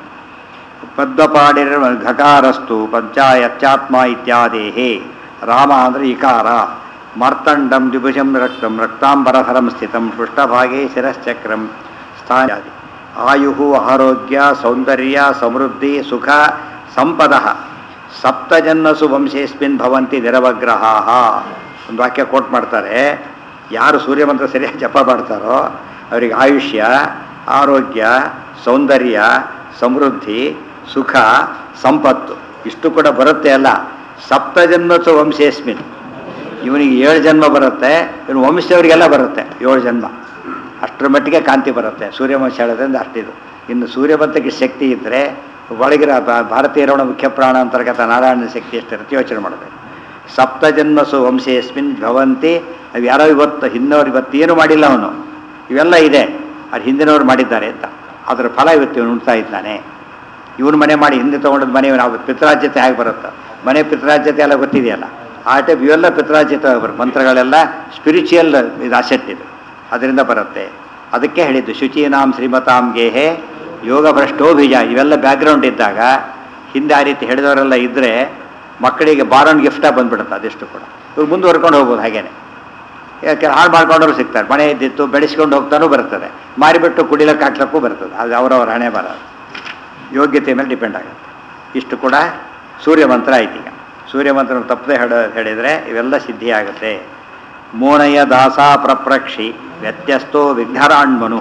ಪದ್ಮಪಾಡಿರ ಘಕಾರಸ್ತು ಪಂಚಾಯತ್ಯಾತ್ಮ ಇತ್ಯಾದೇಹೇ ರಾಮ ಅಂದರೆ ಇಕಾರ ಮಾರ್ತಂಡಂ ದ್ವಿಭುಜಂ ರಕ್ತಂ ರಕ್ತಾಂಬರಧರಂ ಸ್ಥಿತಂ ಪೃಷ್ಠಭಾಗೆ ಶಿರಶ್ಚಕ್ರಂ ಸ್ಥಾನಾದಿ ಆಯು ಆರೋಗ್ಯ ಸೌಂದರ್ಯ ಸಮೃದ್ಧಿ ಸುಖ ಸಂಪದ ಸಪ್ತಜನ್ಮಸು ವಂಶೇಸ್ಮಿನ್ ಭವಂತಿ ನಿರವಗ್ರಹಾ ಒಂದು ವಾಕ್ಯ ಕೋಟ್ ಮಾಡ್ತಾರೆ ಯಾರು ಸೂರ್ಯಮಂತ್ರ ಸರಿಯಾಗಿ ಜಪ ಮಾಡ್ತಾರೋ ಅವರಿಗೆ ಆಯುಷ್ಯ ಆರೋಗ್ಯ ಸೌಂದರ್ಯ ಸಮೃದ್ಧಿ ಸುಖ ಸಂಪತ್ತು ಇಷ್ಟು ಕೂಡ ಬರುತ್ತೆ ಅಲ್ಲ ಸಪ್ತಜನ್ಮಸು ವಂಶೇಸ್ಮಿನ್ ಇವನಿಗೆ ಏಳು ಜನ್ಮ ಬರುತ್ತೆ ಇವನು ವಂಶದವರಿಗೆಲ್ಲ ಬರುತ್ತೆ ಏಳು ಜನ್ಮ ಅಷ್ಟರ ಮಟ್ಟಿಗೆ ಕಾಂತಿ ಬರುತ್ತೆ ಸೂರ್ಯವಂಶ ಹೇಳೋದ್ರಿಂದ ಅಷ್ಟಿದು ಇನ್ನು ಸೂರ್ಯವಂತಕ್ಕೆ ಶಕ್ತಿ ಇದ್ದರೆ ಒಳಗಿರೋ ಭಾ- ಭಾರತೀಯರವಣ ಮುಖ್ಯ ಪ್ರಾಣ ಅಂತರ್ಗತ ನಾರಾಯಣನ ಶಕ್ತಿ ಎಷ್ಟಿರುತ್ತೆ ಯೋಚನೆ ಮಾಡಬೇಕು ಸಪ್ತಜನ್ಮಸು ವಂಶೇಸ್ಮಿನ್ ಭವಂತಿ ಅವು ಯಾರೋ ಇವತ್ತು ಹಿಂದವ್ರು ಇವತ್ತು ಏನು ಮಾಡಿಲ್ಲ ಅವನು ಇವೆಲ್ಲ ಇದೆ ಅದು ಹಿಂದಿನವ್ರು ಮಾಡಿದ್ದಾರೆ ಅಂತ ಅದರ ಫಲ ಇವತ್ತು ಇವನು ಉಣ್ತಾ ಇದ್ದಾನೆ ಇವನು ಮನೆ ಮಾಡಿ ಹಿಂದೆ ತೊಗೊಂಡದ್ದು ಮನೆ ನಾವು ಪಿತ್ರಾಜ್ಯತೆ ಹೇಗೆ ಬರುತ್ತೆ ಮನೆ ಪಿತ್ರಾಜ್ಯತೆ ಎಲ್ಲ ಗೊತ್ತಿದೆಯಲ್ಲ ಆ ಟೈಪ್ ಇವೆಲ್ಲ ಪಿತ್ರಾಜ್ಯತೆ ಬರುತ್ತೆ ಮಂತ್ರಗಳೆಲ್ಲ ಸ್ಪಿರಿಚುವಲ್ ಇದು ಅಸೆಟ್ ಇದು ಅದರಿಂದ ಬರುತ್ತೆ ಅದಕ್ಕೆ ಹೇಳಿದ್ದು ಶುಚೀನಾಂ ಶ್ರೀಮತಾಂ ಗೇಹೆ ಯೋಗ ಭ್ರಷ್ಟೋಭಿಜ ಇವೆಲ್ಲ ಬ್ಯಾಕ್ಗ್ರೌಂಡ್ ಇದ್ದಾಗ ಹಿಂದೆ ಆ ರೀತಿ ಹೇಳಿದವರೆಲ್ಲ ಇದ್ದರೆ ಮಕ್ಕಳಿಗೆ ಬಾರನ್ ಗಿಫ್ಟಾಗಿ ಬಂದ್ಬಿಡುತ್ತೆ ಅದೆಷ್ಟು ಕೂಡ ಇವ್ರು ಮುಂದುವರ್ಕೊಂಡು ಹೋಗ್ಬೋದು ಹಾಗೇನೆ ಯಾಕೆ ಹಾಳು ಮಾಡ್ಕೊಂಡವ್ರು ಸಿಗ್ತಾರೆ ಮನೆ ಇದ್ದಿತ್ತು ಬೆಳೆಸ್ಕೊಂಡು ಹೋಗ್ತಾನೂ ಬರ್ತದೆ ಮಾರಿಬಿಟ್ಟು ಕುಡಿಲಕ್ಕೆ ಹಾಕ್ಲಕ್ಕೂ ಬರ್ತದೆ ಅದು ಅವರವರ ಹಣೆ ಬರ ಯೋಗ್ಯತೆ ಮೇಲೆ ಡಿಪೆಂಡ್ ಆಗುತ್ತೆ ಇಷ್ಟು ಕೂಡ ಸೂರ್ಯ ಮಂತ್ರ ಆಯ್ತು ಈಗ ಸೂರ್ಯ ಮಂತ್ರ ತಪ್ಪದೆ ಹೇಳ ಹೇಳಿದರೆ ಇವೆಲ್ಲ ಸಿದ್ಧಿ ಆಗುತ್ತೆ ಮೋನಯ ದಾಸ ಪ್ರಪ್ರಕ್ಷಿ ವ್ಯತ್ಯಸ್ತೋ ವಿಘ್ನರಾಣ್ಮನು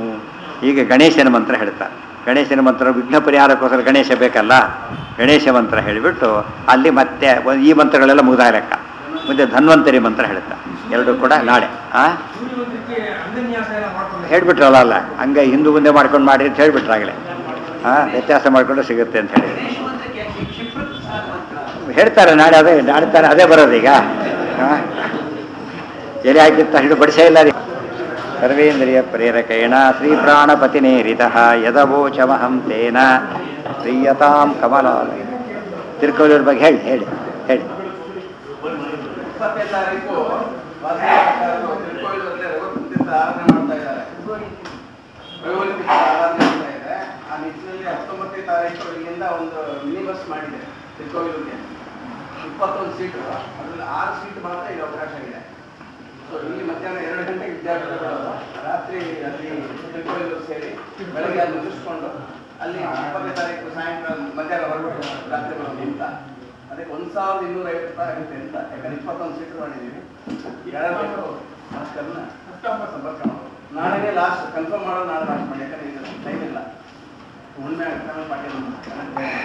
ಈಗ ಗಣೇಶನ ಮಂತ್ರ ಹೇಳ್ತಾರೆ ಗಣೇಶನ ಮಂತ್ರ ವಿಘ್ನ ಪರಿಹಾರಕ್ಕೋಸ್ಕರ ಗಣೇಶ ಬೇಕಲ್ಲ ಗಣೇಶ ಮಂತ್ರ ಹೇಳಿಬಿಟ್ಟು ಅಲ್ಲಿ ಮತ್ತೆ ಒಂದು ಈ ಮಂತ್ರಗಳೆಲ್ಲ ಮುಗಿದ ಲೆಕ್ಕ ಮುಂದೆ ಧನ್ವಂತರಿ ಮಂತ್ರ ಹೇಳ್ತಾರೆ ಎರಡು ಕೂಡ ನಾಳೆ ಆ ಸೂರ್ಯೋದಯಕ್ಕೆ ಅಂಗನ್ಯಾಸ ಎಲ್ಲ ಮಾಡ್ಕೊಂಡು ಹೇಳ್ಬಿಟ್ರಲ್ಲ ಅಲ್ಲ ಹಂಗೆ ಹಿಂದೂ ಮುಂದೆ ಮಾಡ್ಕೊಂಡು ಮಾಡಿ ಅಂತ ಹೇಳ್ಬಿಟ್ರಾಗಲೇ ಹಾಂ ವ್ಯತ್ಯಾಸ ಮಾಡಿಕೊಂಡು ಸಿಗುತ್ತೆ ಅಂತ ಹೇಳಿ ಗಣೇಶ ಮಂತ್ರಕ್ಕೆ ಕ್ಷಿಪ್ರ ಪ್ರಸಾದ ಮಂತ್ರ ಹೇಳ್ತಾರೆ ನಾಳೆ ಅದೇ ನಾಳೆ ತಾನೆ ಅದೇ ಬರೋದು ಈಗ ಹಾಂ ಎಲೆ ಹಾಕಿದ ತಕ್ಷಣ ಬಡಿಸೇ ಇಲ್ಲ ರೀ ಸರ್ವೇಂದ್ರಿಯ ಪ್ರೇರಕೇಣ ಶ್ರೀ ಪ್ರಾಣಪತಿನೇರಿತ ಯದವೋಚಮಹಂ ತೇನ ಪ್ರೀಯತಾಂ ಕಮಲಾಲಯ ತಿರ್ಕೋಲೂರ್ ಬಗ್ಗೆ ಹೇಳಿ ಹೇಳಿ ಹೇಳಿ ಇಪ್ಪತ್ತನೇ ತಾರೀಕು ವಾಸವಿ ತಿಳ್ಕೊಳ್ಳೋದ್ರಲ್ಲಿ ರಘುಪತಿಯಿಂದ ಆರಾಧನೆ ಮಾಡ್ತಾ ಇದ್ದಾರೆ ರಘುಪತಿ ಆರಾಧನೆ ಮಾಡ್ತಾ ಇದೆ ಆ ನಿಟ್ಟಿನಲ್ಲಿ ಹತ್ತೊಂಬತ್ತನೇ ತಾರೀಕು ಇಲ್ಲಿಂದ ಒಂದು ಮಿನಿ ಬಸ್ ಮಾಡಿದೆ ತಿಳ್ಕೊಳ್ಳೋಕೆ ಇಪ್ಪತ್ತೊಂದು ಸೀಟು ಅದರಲ್ಲಿ ಆರು ಸೀಟ್ ಮಾತ್ರ ಈಗ ಅವಕಾಶ ಇದೆ ಸೊ ಇಲ್ಲಿ ಮಧ್ಯಾಹ್ನ ಎರಡು ಗಂಟೆಗೆ ವಿದ್ಯಾರ್ಥಿಗಳು ರಾತ್ರಿ ಅಲ್ಲಿ ತಿಳ್ಕೊಳ್ಳೋದು ಸೇರಿ ಬೆಳಗ್ಗೆ ಅಲ್ಲಿ ಮುಗಿಸ್ಕೊಂಡು ಅಲ್ಲಿ ಇಪ್ಪತ್ತನೇ ತಾರೀಕು ಸಾಯಂಕಾಲ ಮಧ್ಯಾಹ್ನ ಹೊರಬಿಟ್ಟು ರಾತ್ರಿ ಬರೋದು ಅಂತ ಅದಕ್ಕೆ ಒಂದು ಸಾವಿರದ ಇನ್ನೂರ ಐವತ್ತು ರೂಪಾಯಿ ಆಗುತ್ತೆ ಅಂತ ಯಾಕಂದ್ರೆ ಇಪ್ಪತ್ತೊಂದು ಸೀಟ್ ಮಾಡಿದ್ದೀವಿ ಯಾರಾದರೂ ಮಾಸ್ಕರ್ನ ಸಂಪರ್ಕ ಮಾಡೋದು ನಾಳೆನೇ ಲಾಸ್ಟ್ ಕನ್ಫರ್ಮ್ ಮಾಡೋದು ನಾಳೆ ಲಾಸ್ಟ್ ಮಾಡಿ ಯಾಕಂದ್ರೆ ಇದು ಟೈಮ್ ಇಲ್ಲ ಉಣ್ಮೆ ಕ್ರಮ ಪಾಟೀಲ್